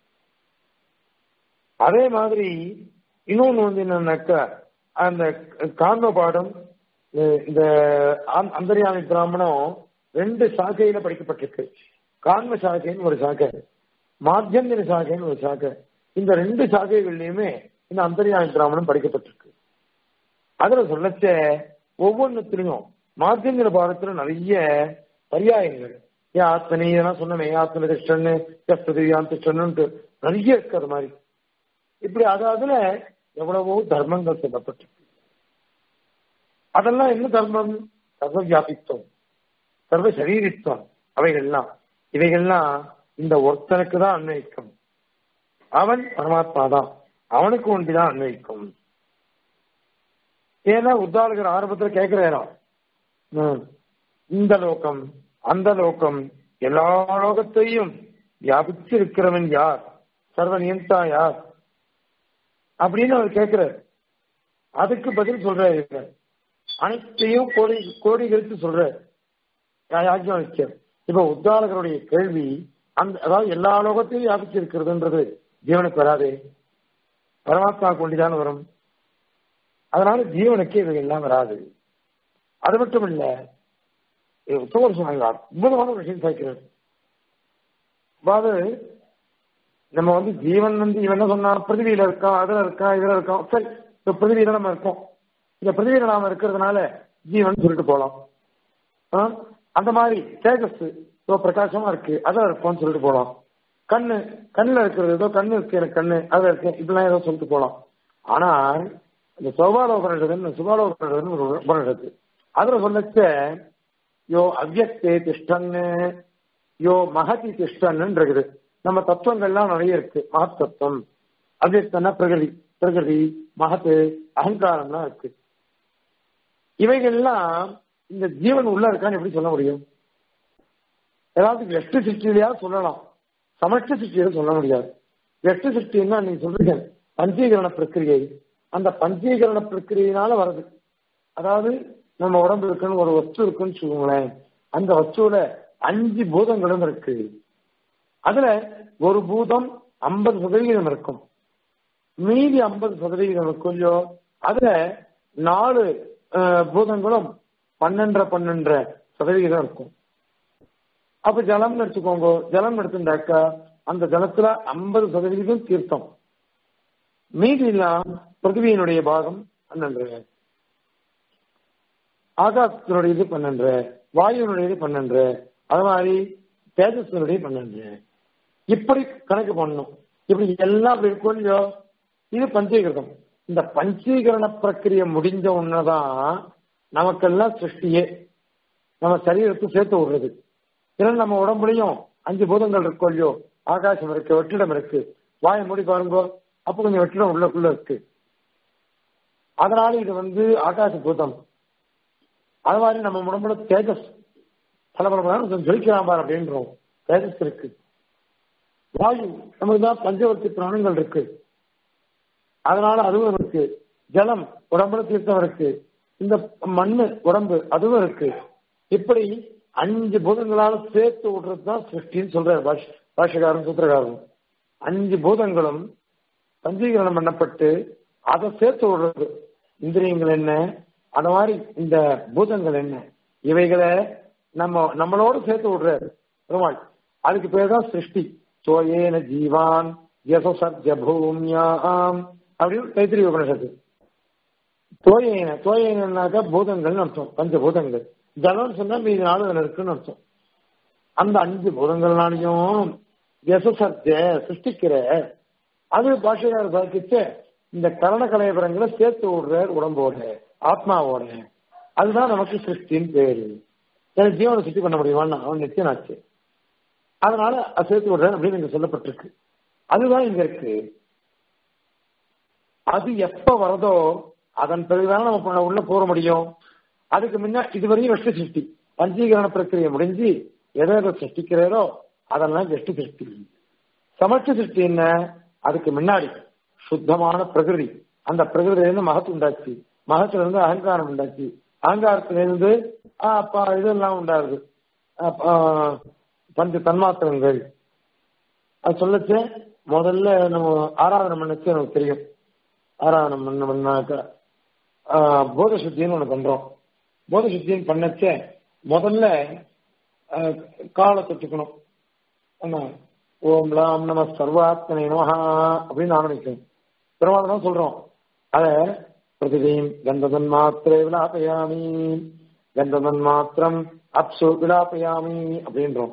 S1: அதே மாதிரி இன்னொன்னு வந்து என்னன்னாக்கா அந்த காண்ம பாடம் இந்த அந்தரியாமி பிராமணம் ரெண்டு சாக்கையில படிக்கப்பட்டிருக்கு காண்ம சாக்கைன்னு ஒரு சாக்கை மாத்தியந்திர சாக்கைன்னு ஒரு சாக்கை இந்த ரெண்டு சாக்கைகள்லயுமே இந்த அந்தரியாமி பிராமணம் படிக்கப்பட்டிருக்கு அதுல சொல்லச்ச ஒவ்வொன்றுத்திலையும் மாத்தியந்திர பாடத்துல நிறைய பரியாயங்கள் ஏன் ஆத்தனை இதெல்லாம் சொன்னமே ஆத்ம திஷ்டன்னு பிருத்திவியான் திஷ்டன்னு நிறைய இருக்கு அது மாதிரி இப்படி அதாவதுல எவ்வளவோ தர்மங்கள் சொல்லப்பட்டிருக்கு அதெல்லாம் என்ன தர்மம் சர்வ வியாபித்துவம் சர்வ சரீரித்துவம் அவைகள்லாம் இவைகள்லாம் இந்த ஒருத்தனுக்கு தான் அன்வயிக்கும் அவன் பரமாத்மா தான் அவனுக்கு ஒன்றிதான் அன்வயிக்கும் ஏன்னா உத்தாலகர் ஆரம்பத்துல கேட்கிறாராம் இந்த லோகம் அந்த லோகம் எல்லா லோகத்தையும் வியாபிச்சு இருக்கிறவன் யார் சர்வ நியந்தா யார் அப்படின்னு அவர் கேட்கிறார் அதுக்கு பதில் சொல்றாரு அனைத்தையும் கோடி கோடி கழித்து சொல்றார் யாஜ்ஞர் இப்ப உத்தாரகருடைய கேள்வி அந்த அதாவது எல்லா லோகத்தையும் வியாபிச்சு இருக்கிறதுன்றது ஜீவனுக்கு வராதே பரமாத்மா கொண்டுதான் வரும் அதனால ஜீவனுக்கு இவைகள்லாம் வராது அது மட்டும் இல்ல உத்தவர் சொன்னாங்க அற்புதமான ஒரு விஷயம் சேர்க்கிறார் அதாவது நம்ம வந்து ஜீவன் வந்து இவன் என்ன சொன்னா பிருத்திவியில இருக்கான் அதுல இருக்கான் இதுல இருக்கான் சரி இப்ப பிருத்திவியில நம்ம இருக்கோம் இந்த பிருத்திவியில நாம இருக்கிறதுனால ஜீவன் சொல்லிட்டு போலாம் அந்த மாதிரி தேஜஸ் இப்போ பிரகாசமா இருக்கு அதான் இருப்போம்னு சொல்லிட்டு போலாம் கண்ணு கண்ணுல இருக்கிறது ஏதோ கண்ணு இருக்கு எனக்கு கண்ணு அதான் இருக்கு இப்படிலாம் ஏதோ சொல்லிட்டு போலாம் ஆனால் இந்த சௌபால உபனிஷத்துன்னு சுபால உபனிஷத்துன்னு ஒரு உபனிஷத்து அதுல சொல்லச்ச யோ அவ்யக்தே திஷ்டன்னு யோ மகதி திஷ்டன்னு இருக்குது நம்ம தத்துவங்கள்லாம் நிறைய இருக்கு மகத் தத்துவம் அவ்யக்தன்னா பிரகிருதி பிரகிருதி மகத்து அகங்காரம்லாம் இருக்கு இவைகள்லாம் இந்த ஜீவன் உள்ள இருக்கான்னு எப்படி சொல்ல முடியும் ஏதாவது வெஷ்ட சிருஷ்டிலையா சொல்லலாம் சமஷ்ட சிருஷ்டியில சொல்ல முடியாது வெஷ்ட சிருஷ்டின்னா நீங்க சொல்றீங்க பஞ்சீகரண பிரக்கிரியை அந்த பஞ்சீகரண பிரக்கிரியினால வருது அதாவது நம்ம உடம்பு இருக்குன்னு ஒரு வஸ்து இருக்குன்னு வச்சுக்கோங்களேன் அந்த வஸ்துல அஞ்சு பூதங்களும் இருக்கு அதுல ஒரு பூதம் ஐம்பது சதவிகிதம் இருக்கும் மீதி ஐம்பது சதவிகிதம் இருக்கும் இல்லையோ அதுல நாலு அஹ், பூதங்களும் பன்னெண்டரை பன்னெண்டரை சதவிகிதம் இருக்கும் அப்ப ஜலம்னு எடுத்துக்கோங்க ஜலம் எடுத்துட்டாக்கா அந்த ஜலத்துல ஐம்பது சதவிகிதம் தீர்த்தம் மீதி எல்லாம் பிருத்திவியினுடைய பாகம் பன்னெண்டு ஆகாசத்தினுடைய இது பன்னெண்டு வாயுனுடைய இது பன்னெண்டு அது மாதிரி தேஜஸ்வனுடைய பன்னெண்டு இப்படி கணக்கு பண்ணணும் இப்படி எல்லாம் அப்படி இருக்கும் இல்லையோ இது பஞ்சீகிருதம் இந்த பஞ்சீகரண பிரக்கிரியை முடிஞ்ச உடனேதான் நமக்கெல்லாம் சிருஷ்டியே நம்ம சரீரத்தை சேர்த்து விடுறது ஏன்னா நம்ம உடம்புலயும் அஞ்சு பூதங்கள் இருக்கும் இல்லையோ ஆகாசம் இருக்கு வெற்றிடம் இருக்கு வாயை மூடி பாருங்க அப்ப கொஞ்சம் வெற்றிடம் உள்ளக்குள்ள இருக்கு அதனால இது வந்து ஆகாச பூதம் அது மாதிரி நம்ம உடம்புல தேஜஸ் பல பல மணி நேரம் ஜொலிக்கலாம் பாரு அப்படின்றோம் தேஜஸ் இருக்கு வாயு நமக்கு தான் பஞ்சவர்த்தி பிராணங்கள் இருக்கு அதனால அதுவும் இருக்கு ஜலம் உடம்புல தீர்த்தம் இருக்கு இந்த மண்ணு உடம்பு அதுவும் இருக்கு இப்படி அஞ்சு பூதங்களால சேர்த்து விடுறது தான் சிருஷ்டின்னு சொல்றாரு பாஷ பாஷகாரன் சூத்திரகாரன் அஞ்சு பூதங்களும் பஞ்சீகரணம் பண்ணப்பட்டு அதை சேர்த்து விடுறது இந்திரியங்கள் என்ன அந்த மாதிரி இந்த பூதங்கள் என்ன இவைகளை நம்ம நம்மளோட சேர்த்து விடுறாரு பெருமாள் அதுக்கு பேர் தான் சிருஷ்டி சோயேன ஜீவான் யசசர்ஜ பூமியாம் அப்படின்னு தைத்திரி உபனிஷத்து தோயேன தோயேனாக்கா பூதங்கள்னு அர்த்தம் பஞ்ச பூதங்கள் ஜலம் சொன்னா மீதி நாளுகள் இருக்குன்னு அர்த்தம் அந்த அஞ்சு பூதங்கள்னாலையும் யசசர்ஜ சிருஷ்டிக்கிற அது பாஷகார சாக்கிச்ச இந்த கரண கலைபரங்களை சேர்த்து விடுற உடம்போட ஆத்மாவோட அதுதான் நமக்கு சிருஷ்டின்னு பேரு எனக்கு ஜீவனை சுத்தி பண்ண முடியுமான்னு அவன் நிச்சயனாச்சு அதனால அது சேர்த்து விடுறேன் அப்படின்னு இங்க சொல்லப்பட்டிருக்கு அதுதான் இங்க இருக்கு அது எப்ப வரதோ அதன் பிறகுதான் நம்ம பண்ண- உள்ள போற முடியும் அதுக்கு முன்ன இதுவரையும் வெஷ்ட சிருஷ்டி பஞ்சீகரண பிரக்கிரியை முடிஞ்சு எதை எதை சிருஷ்டிக்கிறதோ அதெல்லாம் வெஷ்ட சிருஷ்டி சமஷ்ட சிருஷ்டி என்ன அதுக்கு முன்னாடி சுத்தமான பிரகிருதி அந்த பிரகிருதியிலிருந்து மகத்து உண்டாச்சு மகத்துல இருந்து அகங்காரம் உண்டாச்சு அகங்காரத்திலிருந்து ஆ, அப்ப இதெல்லாம் உண்டாகுது அப்ப, ஆ, பஞ்ச தன்மாத்திரங்கள் அது சொல்லச்சு முதல்ல நம்ம ஆராதனை பண்ணச்சு எனக்கு தெரியும் ஆராதனை பண்ண பண்ணாக்க போத சுத்தின்னு ஒண்ணு பண்றோம் போத சுத்தின்னு பண்ணச்ச முதல்ல ஆ, காலை தொட்டுக்கணும் ஆமா ஓம் லாம் நம சர்வாத்மனை நமஹா அப்படின்னு ஆரம்பிக்கும் பெருமாள் தான் சொல்றோம் அத பிரதிதீம் கந்ததன் மாத்திரை விலாபயாமி கந்ததன் மாத்திரம் அப்சு விலாபயாமி அப்படின்றோம்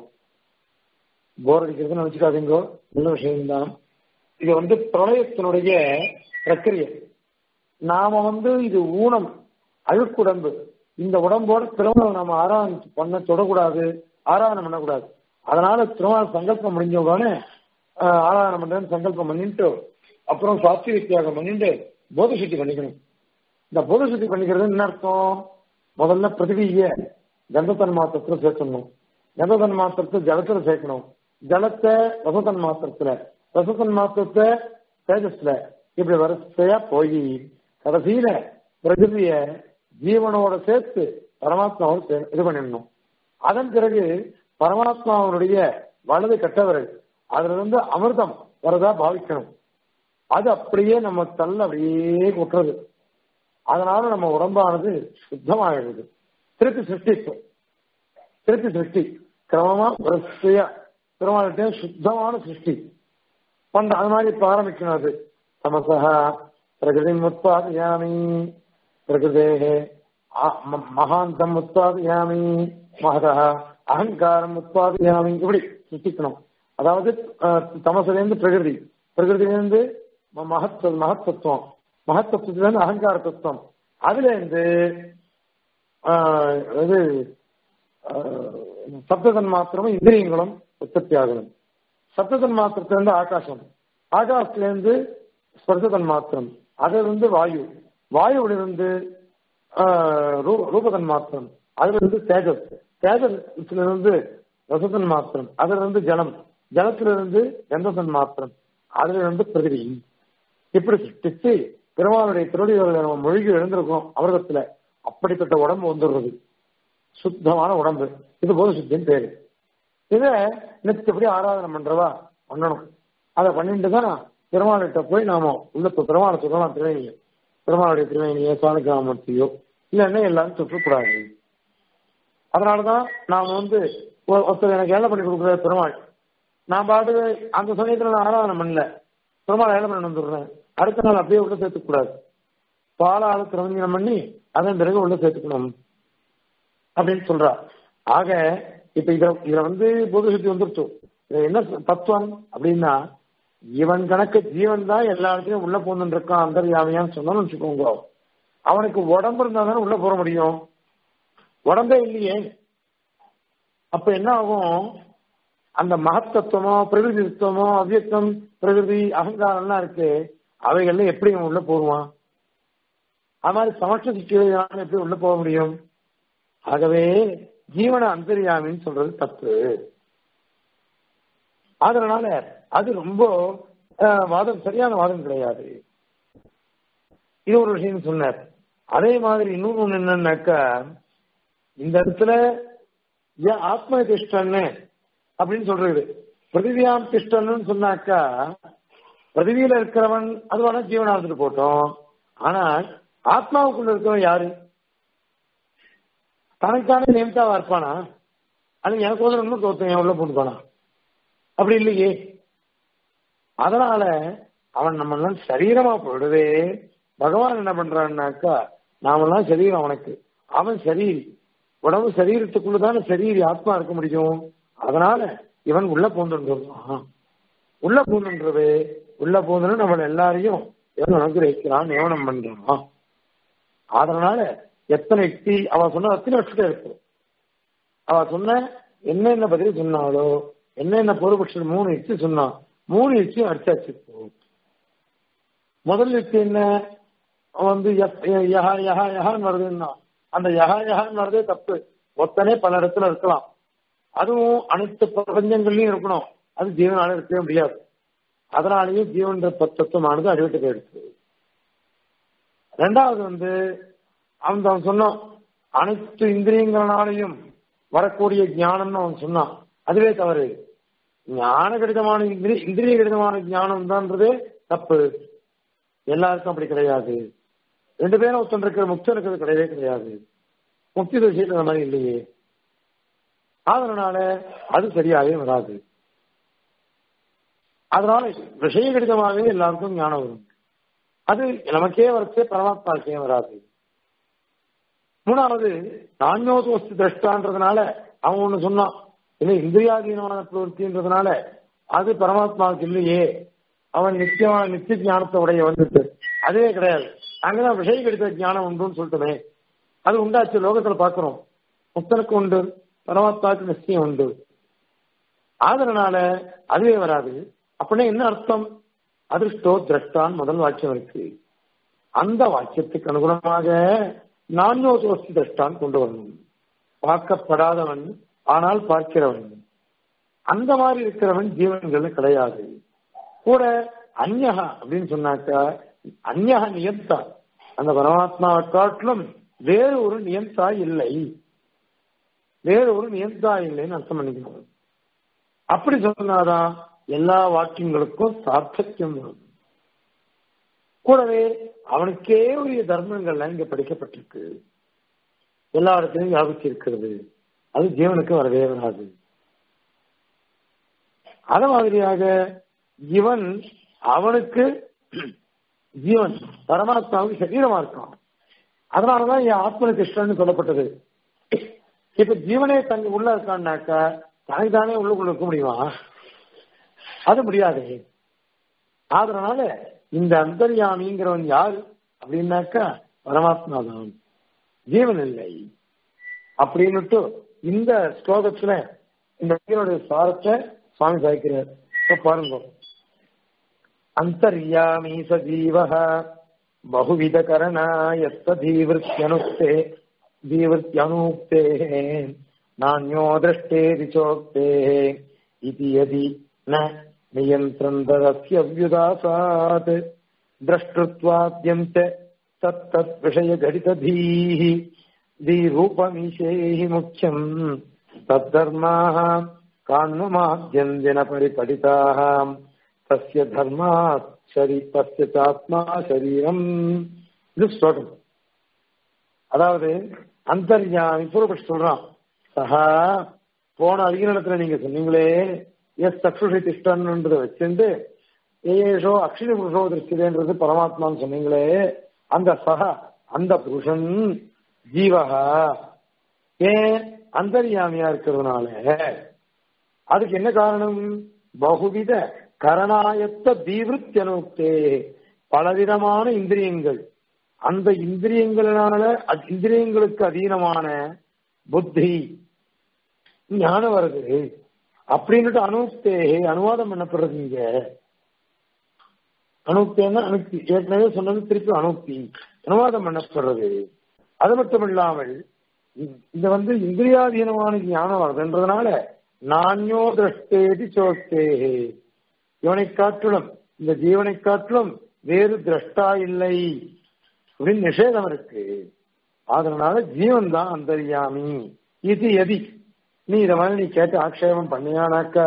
S1: போர் அடிக்கிறதுன்னு நினைச்சுக்காதீங்க நல்ல விஷயம்தான் இது வந்து பிரளயத்தினுடைய பிரக்கிரியை நாம வந்து இது ஊனம் அழுக்குடம்பு இந்த உடம்போட திருமணம் நாம ஆராதனை பண்ண தொடக்கூடாது ஆராதனை பண்ணக்கூடாது அதனால திருமணம் சங்கல்பம் முடிஞ்ச உடனே ஆஹ், ஆராதனை பண்றேன்னு சங்கல்பம் பண்ணிட்டு அப்புறம் சாத்விக தியாகம் பண்ணிட்டு போத சுத்தி பண்ணிக்கணும் இந்த போத சுத்தி பண்ணிக்கிறது என்ன அர்த்தம் முதல்ல பிரதிவிய கந்தத்தன் மாத்திரத்துல சேர்க்கணும் கந்தத்தன் மாத்திரத்தை ஜலத்துல சேர்க்கணும் ஜலத்தை ரசத்தன் மாத்திரத்துல ரசத்தன் மாத்திரத்தை தேஜஸ்ல இப்படி வரிசையா போய் கடைசியில பிரகிருதிய ஜீவனோட சேர்த்து பரமாத்மாவோட சே- இது பண்ணிடணும் அதன் பிறகு பரமாத்மாவனுடைய வலது கட்டவர்கள் அதுல இருந்து அமிர்தம் வரதா பாவிக்கணும் அது அப்படியே நம்ம தள்ள அப்படியே கொட்டுறது அதனால நம்ம உடம்பானது சுத்தமாகிடுது திருப்பி சிருஷ்டிக்கும் திருப்பி சிருஷ்டி கிரமமா வரிசையா திருமணத்தைய சுத்தமான சிருஷ்டி பண்ற அது மாதிரி இப்ப ஆரம்பிக்கணும் அது தமசா பிரகிருதி உற்பாதயாமி பிரகிருதே மகாந்தம் உற்பாதயாமி மகதா அகங்காரம் உற்பாதியாமி இப்படி சிருஷ்டிக்கணும் அதாவது அஹ், தமசிலிருந்து பிரகிருதி பிரகிருதியிலிருந்து ம- மகத்துவ மகத்தத்துவம் மகத்தத்துவத்திலிருந்து அகங்கார தத்துவம் அதுல இருந்து ஆஹ், இது ஆஹ், சப்ததன் மாத்திரமும் இந்திரியங்களும் உற்பத்தி ஆகணும் சப்ததன் மாத்திரத்திலிருந்து ஆகாசம் ஆகாசத்திலிருந்து ஸ்பர்சதன் மாத்திரம் அதிலிருந்து வாயு வாயுவிலிருந்து ஆஹ், ரூ- ரூபதன் மாத்திரம் அதுல இருந்து தேஜஸ் தேஜஸ்லிருந்து ரசதன் மாத்திரம் அதுல இருந்து ஜலம் ஜலத்திலிருந்து கந்ததன் மாத்திரம் அதுல இருந்து பிரகிருதி இப்படி சிருஷ்டிச்சு பெருமானுடைய திருடிகளை நம்ம மொழிகி எழுந்திருக்கோம் அவர்கத்துல அப்படிப்பட்ட உடம்பு வந்துடுறது சுத்தமான உடம்பு இது போத சுத்தின்னு பேரு இத நிச்சயப்படி ஆராதனை பண்றவா பண்ணணும் அதை பண்ணிட்டு தான் பெருமாள்கிட்ட போய் நாம உள்ள இப்ப பெருமாளை சொல்லலாம் திருவேணியை பெருமாளுடைய திருவேணியோ சாலக்கிராமத்தையோ இல்லைன்னா எல்லாரும் சுற்றக்கூடாது அதனாலதான் நாம வந்து ஒரு- ஒருத்தர் எனக்கு ஏழை பண்ணி கொடுக்குற பெருமாள் நான் பாட்டு அந்த சமயத்துல நான் ஆராதனை பண்ணல பெருமாள் ஏழை பண்ணி வந்துடுறேன் அடுத்த நாள் அப்படியே உள்ள சேர்த்துக்கூடாது பாலால திரவஞ்சனம் பண்ணி அதன் பிறகு உள்ள சேர்த்துக்கணும் அப்படின்னு சொல்றா ஆக இப்ப இத இதுல வந்து பொது சுத்தி வந்துருச்சு இதுல என்ன தத்துவம் அப்படின்னா இவன் கணக்கு ஜீவன் தான் எல்லா இடத்துலயும் உள்ள போந்துட்டு இருக்கான் அந்தர்யாமியான்னு சொன்னாலும் வச்சுக்கோங்க அவனுக்கு உடம்பு இருந்தா தானே உள்ள போற முடியும் உடம்பே இல்லையே அப்ப என்ன ஆகும் அந்த மகத்தத்துவமோ பிரகிருதி தத்துவமோ அவ்யக்தம் பிரகிருதி அகங்காரம்லாம் இருக்கு அவைகள்ல எப்படி அவன் உள்ள போடுவான் அது மாதிரி சமஷ்ட சிச்சுவேஷன் எப்படி உள்ள போக முடியும் ஆகவே ஜீவன அந்தரியாமின்னு சொல்றது தப்பு அதனால அது ரொம்ப அஹ், வாதம் சரியான வாதம் கிடையாது இது ஒரு விஷயம் சொன்னார் அதே மாதிரி இன்னொன்னு ஒண்ணு என்னன்னாக்கா இந்த இடத்துல ஏன் ஆத்ம திஷ்டன்னு அப்படின்னு சொல்றது பிரதிவியாம் திஷ்டன்னு சொன்னாக்கா பிரதிவியில இருக்கிறவன் அது வேணா ஜீவனா இருந்துட்டு போட்டோம் ஆனால் ஆத்மாவுக்குள்ள இருக்கிறவன் யாரு தனக்கான நியமித்தாவா இருப்பானா அது எனக்கு ஒருத்தர் ஒருத்தன் என் உள்ள போட்டுப்பானா அப்படி இல்லையே அதனால அவன் நம்ம சரீரமா போயிடுவே பகவான் என்ன பண்றான்னாக்கா நாமெல்லாம் சரீரம் அவனுக்கு அவன் சரீரி உடம்பு சரீரத்துக்குள்ளதான சரீரி ஆத்மா இருக்க முடியும் அதனால இவன் உள்ள போந்துன்றான் உள்ள போந்துன்றது உள்ள போந்துன்னு நம்ம எல்லாரையும் எவன் அனுகிரகிக்கிறான் நியமனம் பண்றான் அதனால எத்தனை யுக்தி அவ சொன்ன அத்தனை வச்சுட்டே இருக்கு அவ சொன்ன என்னென்ன பதில் சொன்னாலோ என்னென்ன பொறுப்பட்சம் மூணு யுக்தி சொன்னான் மூணு யுக்தியும் அடிச்சாச்சு இப்போ. முதல் யுக்தி என்ன அவன் வந்து எப்- எ- யஹா யஹா யஹான்னு வருதுன்னா அந்த யஹா யஹான்னு வரதே தப்பு ஒத்தனே பல இடத்துல இருக்கலாம் அதுவும் அனைத்து பிரபஞ்சங்கள்லயும் இருக்கணும் அது ஜீவனால இருக்கவே முடியாது அதனாலேயே ஜீவன்ற தத்துவமானது அடிவிட்டு போயிடுச்சு ரெண்டாவது வந்து அவன் அவன் சொன்னான் அனைத்து இந்திரியங்களாலையும் வரக்கூடிய ஞானம்னு அவன் சொன்னான் அதுவே தவறு ஞான கடிதமான இந்திரிய இந்திரிய கடிதமான ஞானம் தான்றதே தப்பு எல்லாருக்கும் அப்படி கிடையாது ரெண்டு பேரும் ஒருத்தன் இருக்கிற முக்தன் இருக்கிறது கிடையவே கிடையாது முக்தி விஷயத்துல அந்த மாதிரி இல்லையே அதனால அது சரியாகவே வராது அதனால விஷய கடிதமாகவே எல்லாருக்கும் ஞானம் வரும் அது நமக்கே வரச்சே பரமாத்மாக்கே வராது மூணாவது நான்யோதோஸ்து திரஷ்டான்றதுனால அவன் ஒண்ணு சொன்னான் இல்லை இந்திரியாதீனமான பிரவருத்தின்றதுனால அது பரமாத்மாவுக்கு இல்லையே அவன் நிச்சயமான நித்திய ஞானத்தை உடைய வந்துட்டு அதுவே கிடையாது அங்கதான் விஷய கடித ஞானம் உண்டுன்னு சொல்லிட்டுமே அது உண்டாச்சு லோகத்துல பாக்குறோம் முக்தனுக்கு உண்டு பரமாத்மாவுக்கு நிச்சயம் உண்டு அதனால அதுவே வராது அப்படின்னா என்ன அர்த்தம் அதிர்ஷ்டோ திரஷ்டான் முதல் வாக்கியம் இருக்கு அந்த வாக்கியத்துக்கு அனுகுணமாக நான்யோதோஸ்தி திரஷ்டான் கொண்டு வரணும் பார்க்கப்படாதவன் ஆனால் பார்க்கிறவன் அந்த மாதிரி இருக்கிறவன் ஜீவன்கள் கிடையாது கூட அந்யகா அப்படின்னு சொன்னாக்கா அந்யக நியந்தா அந்த பரமாத்மாவை காட்டிலும் வேறு ஒரு நியந்தா இல்லை வேறு ஒரு நியந்தா இல்லைன்னு அர்த்தம் பண்ணிக்கணும் அப்படி சொன்னாதான் எல்லா வாக்கியங்களுக்கும் சார்த்தக்கியம் வரும் கூடவே அவனுக்கே உரிய தர்மங்கள்லாம் இங்க படிக்கப்பட்டிருக்கு எல்லா இடத்துலையும் ஞாபகம் இருக்கிறது அது ஜீவனுக்கு வரவே வராது அத மாதிரியாக இவன் அவனுக்கு ஜீவன் பரமாத்மாவுக்கு சரீரமா இருக்கான் அதனாலதான் என் ஆத்மனு கிருஷ்ணன் சொல்லப்பட்டது இப்ப ஜீவனே தங்க உள்ள இருக்கான்னாக்கா தனக்கு தானே உள்ளுக்குள்ள இருக்க முடியுமா அது முடியாது அதனால இந்த அந்தர்யாமிங்கிறவன் யார் அப்படின்னாக்கா பரமாத்மா தான் ஜீவன் இல்லை அப்படின்னுட்டு இந்த ஸ்லோகத்துல இந்த உயிரோட சாரத்தை சுவாமி சாய்க்கிறார் இப்ப பாருங்க அந்தர்யாமி சஜீவ பகுவித கரணாயத்தீவிருத்தியனுக்தே தீவிருத்தியனுக்தே நானியோ திருஷ்டேதி சோக்தே இது யதி ந நியந்திரந்தரஸ்ய வியுதாசாத் द्रष्टृत्वाद्यन्त तत्तत् विषयगणितधीः धीरूपमीशैः मुख्यम् तद्धर्माः कान्वमाद्यन्दिनपरिपठिताः तस्य धर्मात् शरी तस्य चात्मा शरीरम् இது ஸ்லோகம் அதாவது அந்தர்யாமி பூர்வபட்சி சொல்றான் சஹா போன அதிகரணத்துல நீங்க சொன்னீங்களே எஸ் சக்ஷுஷி திஷ்டன்றதை வச்சுட்டு ஏஷோ அக்ஷரி புருஷோ திருஷ்டிதேன்றது பரமாத்மான்னு சொன்னீங்களே அந்த சக அந்த புருஷன் ஜீவகா ஏன் அந்தர்யாமியா இருக்கிறதுனால அதுக்கு என்ன காரணம் பகுவித கரணாயத்த தீவிருத்தியனுக்தே பலவிதமான இந்திரியங்கள் அந்த இந்திரியங்களால இந்திரியங்களுக்கு அதீனமான புத்தி ஞானம் வருது அப்படின்னுட்டு அனுக்தே அனுவாதம் பண்ணப்படுறது இங்க அனுக்தின்னா அனுக்தி ஏற்கனவே சொன்னது திருப்பி அனுக்தி அனுவாதம் பண்ணப்படுறது அது மட்டும் இல்லாமல் இந்த வந்து இந்திரியாதீனமான ஞானம் வருதுன்றதுனால நான்யோ திரஷ்டேதி சோக்தே இவனை காட்டிலும் இந்த ஜீவனை காட்டிலும் வேறு திரஷ்டா இல்லை அப்படின்னு நிஷேதம் இருக்கு அதனால ஜீவன் தான் அந்தரியாமி இது எதி நீ இத மாதிரி நீ கேட்டு ஆக்ஷேபம் பண்ணியானாக்கா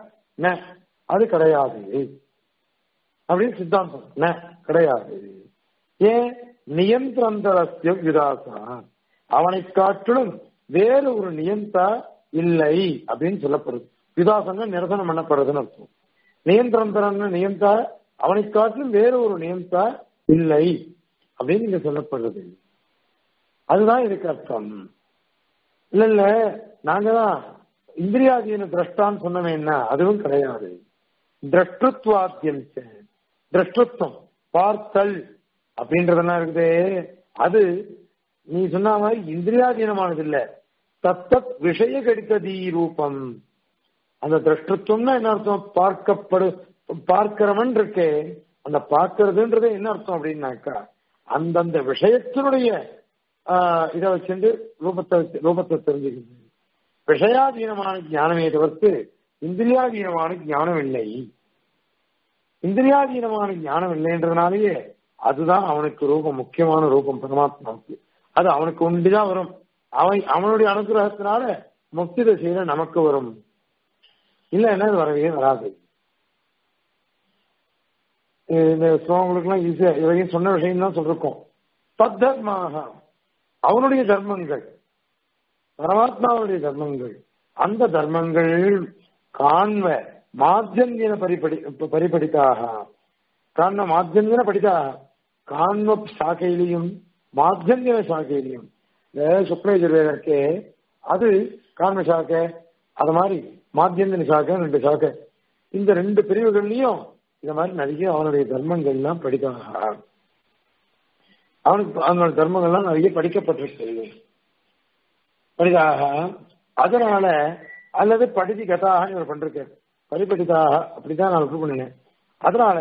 S1: அது கிடையாது அப்படின்னு சித்தாந்தம் என்ன கிடையாது ஏன் நியந்திரந்தரஸ்ய விதாசா அவனை காட்டிலும் வேறு ஒரு நியந்தா இல்லை அப்படின்னு சொல்லப்படுது விதாசங்க நிரசனம் பண்ணப்படுறதுன்னு அர்த்தம் நியந்திரந்தரன் நியந்தா அவனை காட்டிலும் வேறு ஒரு நியந்தா இல்லை அப்படின்னு இங்க சொல்லப்படுறது அதுதான் இதுக்கு அர்த்தம் இல்ல இல்ல நாங்க தான் இந்திரியாதீன திரஷ்டான்னு சொன்னவே என்ன அதுவும் கிடையாது திரஷ்டத்வாத்தியம் திரஷ்டத்துவம் பார்த்தல் அப்படின்றதெல்லாம் இருக்குது அது நீ சொன்ன மாதிரி இந்திரியாதீனமானது இல்ல தத்தத் விஷய கடித்ததீ ரூபம் அந்த திரஷ்டத்துவம்னா என்ன அர்த்தம் பார்க்கப்படு பார்க்கிறவன் இருக்கே அந்த பார்க்கறதுன்றது என்ன அர்த்தம் அப்படின்னாக்கா அந்தந்த விஷயத்தினுடைய இதை வச்சுட்டு ரூபத்தை ரூபத்தை தெரிஞ்சுக்கிறது விஷயாதீனமான ஞானமே தவிர்த்து இந்திரியாதீனமான ஞானம் இல்லை இந்திரியாதீனமான ஞானம் இல்லைன்றதுனாலேயே அதுதான் அவனுக்கு ரூபம் முக்கியமான ரூபம் பரமாத்மாவுக்கு அது அவனுக்கு ஒன்றுதான் வரும் அவன் அவனுடைய அனுகிரகத்தினால முக்தி திசையில நமக்கு வரும் இல்லைன்னா அது வரவே வராது இந்த ஸ்லோகங்களுக்கு எல்லாம் ஈஸியா இவரையும் சொன்ன விஷயம் தான் சொல்லிருக்கோம் தத்தர்மாக அவனுடைய தர்மங்கள் பரமாத்மாவுடைய தர்மங்கள் அந்த தர்மங்கள் காண்ப மாத்தியந்தின பரிபடி பரிபடித்தாக காண்ப மாத்தியந்தின படித்தாக காண்ப சாக்கையிலையும் மாத்தியந்தின சாக்கையிலையும் இந்த சுக்ரேஜர்வேதம் இருக்கே அது காண்ப சாக்கை அது மாதிரி மாத்தியந்தின சாக்கை ரெண்டு சாக்கை இந்த ரெண்டு பிரிவுகள்லயும் இந்த மாதிரி நிறைய அவனுடைய தர்மங்கள் எல்லாம் படித்தாக அவனுக்கு அவனோட தர்மங்கள்லாம் நிறைய படிக்கப்பட்டிருக்கு படிதாக அதனால அல்லது படிதி கதாக இவர் பண்றாரு பரிபடிதாக அப்படிதான் நான் ப்ரூவ் பண்ணினேன் அதனால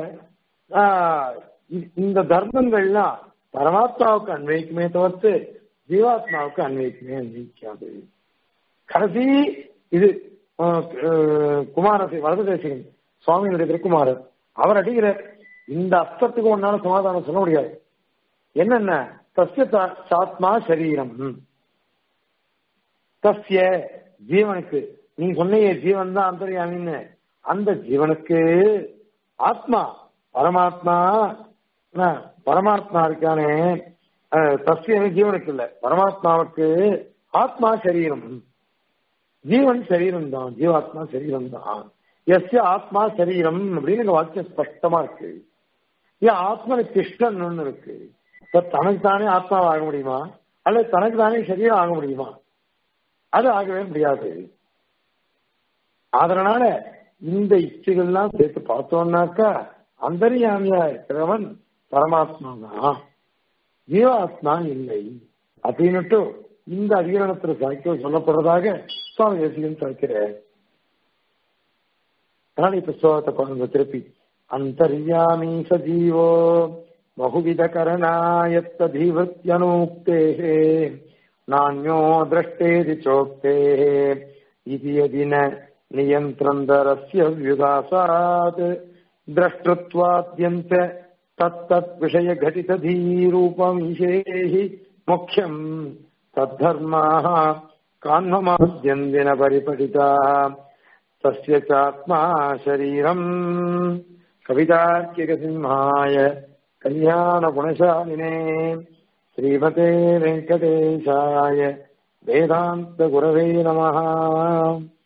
S1: இந்த தர்மங்கள்லாம் பரமாத்மாவுக்கு அன்வைக்குமே தவிர்த்து ஜீவாத்மாவுக்கு அன்வைக்குமே அன்வைக்காது கடைசி இது குமாரத்தை வலது தேசிகன் சுவாமியுடைய திருக்குமாரர் அவர் அடிக்கிறார் இந்த அஸ்தத்துக்கு ஒன்னால சமாதானம் சொல்ல முடியாது என்னென்ன தஸ்ய சாத்மா சரீரம் தஸ்ய ஜீவனுக்கு நீ சொன்னையே ஜீவன் தான் அந்தரியாமின்னு அந்த ஜீவனுக்கு ஆத்மா பரமாத்மா பரமாத்மா இருக்கானே தஸ்ய ஜீவனுக்கு இல்ல பரமாத்மாவுக்கு ஆத்மா சரீரம் ஜீவன் சரீரம் தான் ஜீவாத்மா சரீரம் தான் எஸ் ஆத்மா சரீரம் அப்படின்னு வாக்கியம் ஸ்பஷ்டமா இருக்கு ஏன் ஆத்மனு திஷ்டன் ஒண்ணு இருக்கு இப்ப தனக்கு தானே ஆத்மாவை ஆக முடியுமா அல்லது தனக்கு தானே சரீரம் ஆக முடியுமா அது ஆகவே முடியாது அதனால இந்த இச்சைகள்லாம் சேர்த்து பார்த்தோம்னாக்கா அந்தரியாமியா இருக்கிறவன் பரமாத்மா தான் ஜீவாத்மா இல்லை அப்படின்னுட்டு இந்த அதிகரணத்துல சாய்க்க சொல்லப்படுறதாக சுவாமி தேசிகன் சாய்க்கிறார் அதனால இப்ப ஸ்லோகத்தை பாருங்க திருப்பி அந்தர்யாமி சஜீவோ பகுவித கரணாயத்ததீவத்யனூக்தே நானியோ திரஷ்டேதி சோக்தே இது யதின நியந்திரந்தரஸ்ய வியுதாசாத் द्रष्टृत्वाद्यन्त तत्तत् विषय घटित धीरूपमीशेहि मुख्यम् तद्धर्माः कान्ममाद्यन्दिन परिपठिताः तस्य चात्मा शरीरम् कवितार्किकसिंहाय कल्याणगुणशालिने श्रीमते वेङ्कटेशाय वेदान्तगुरवे नमः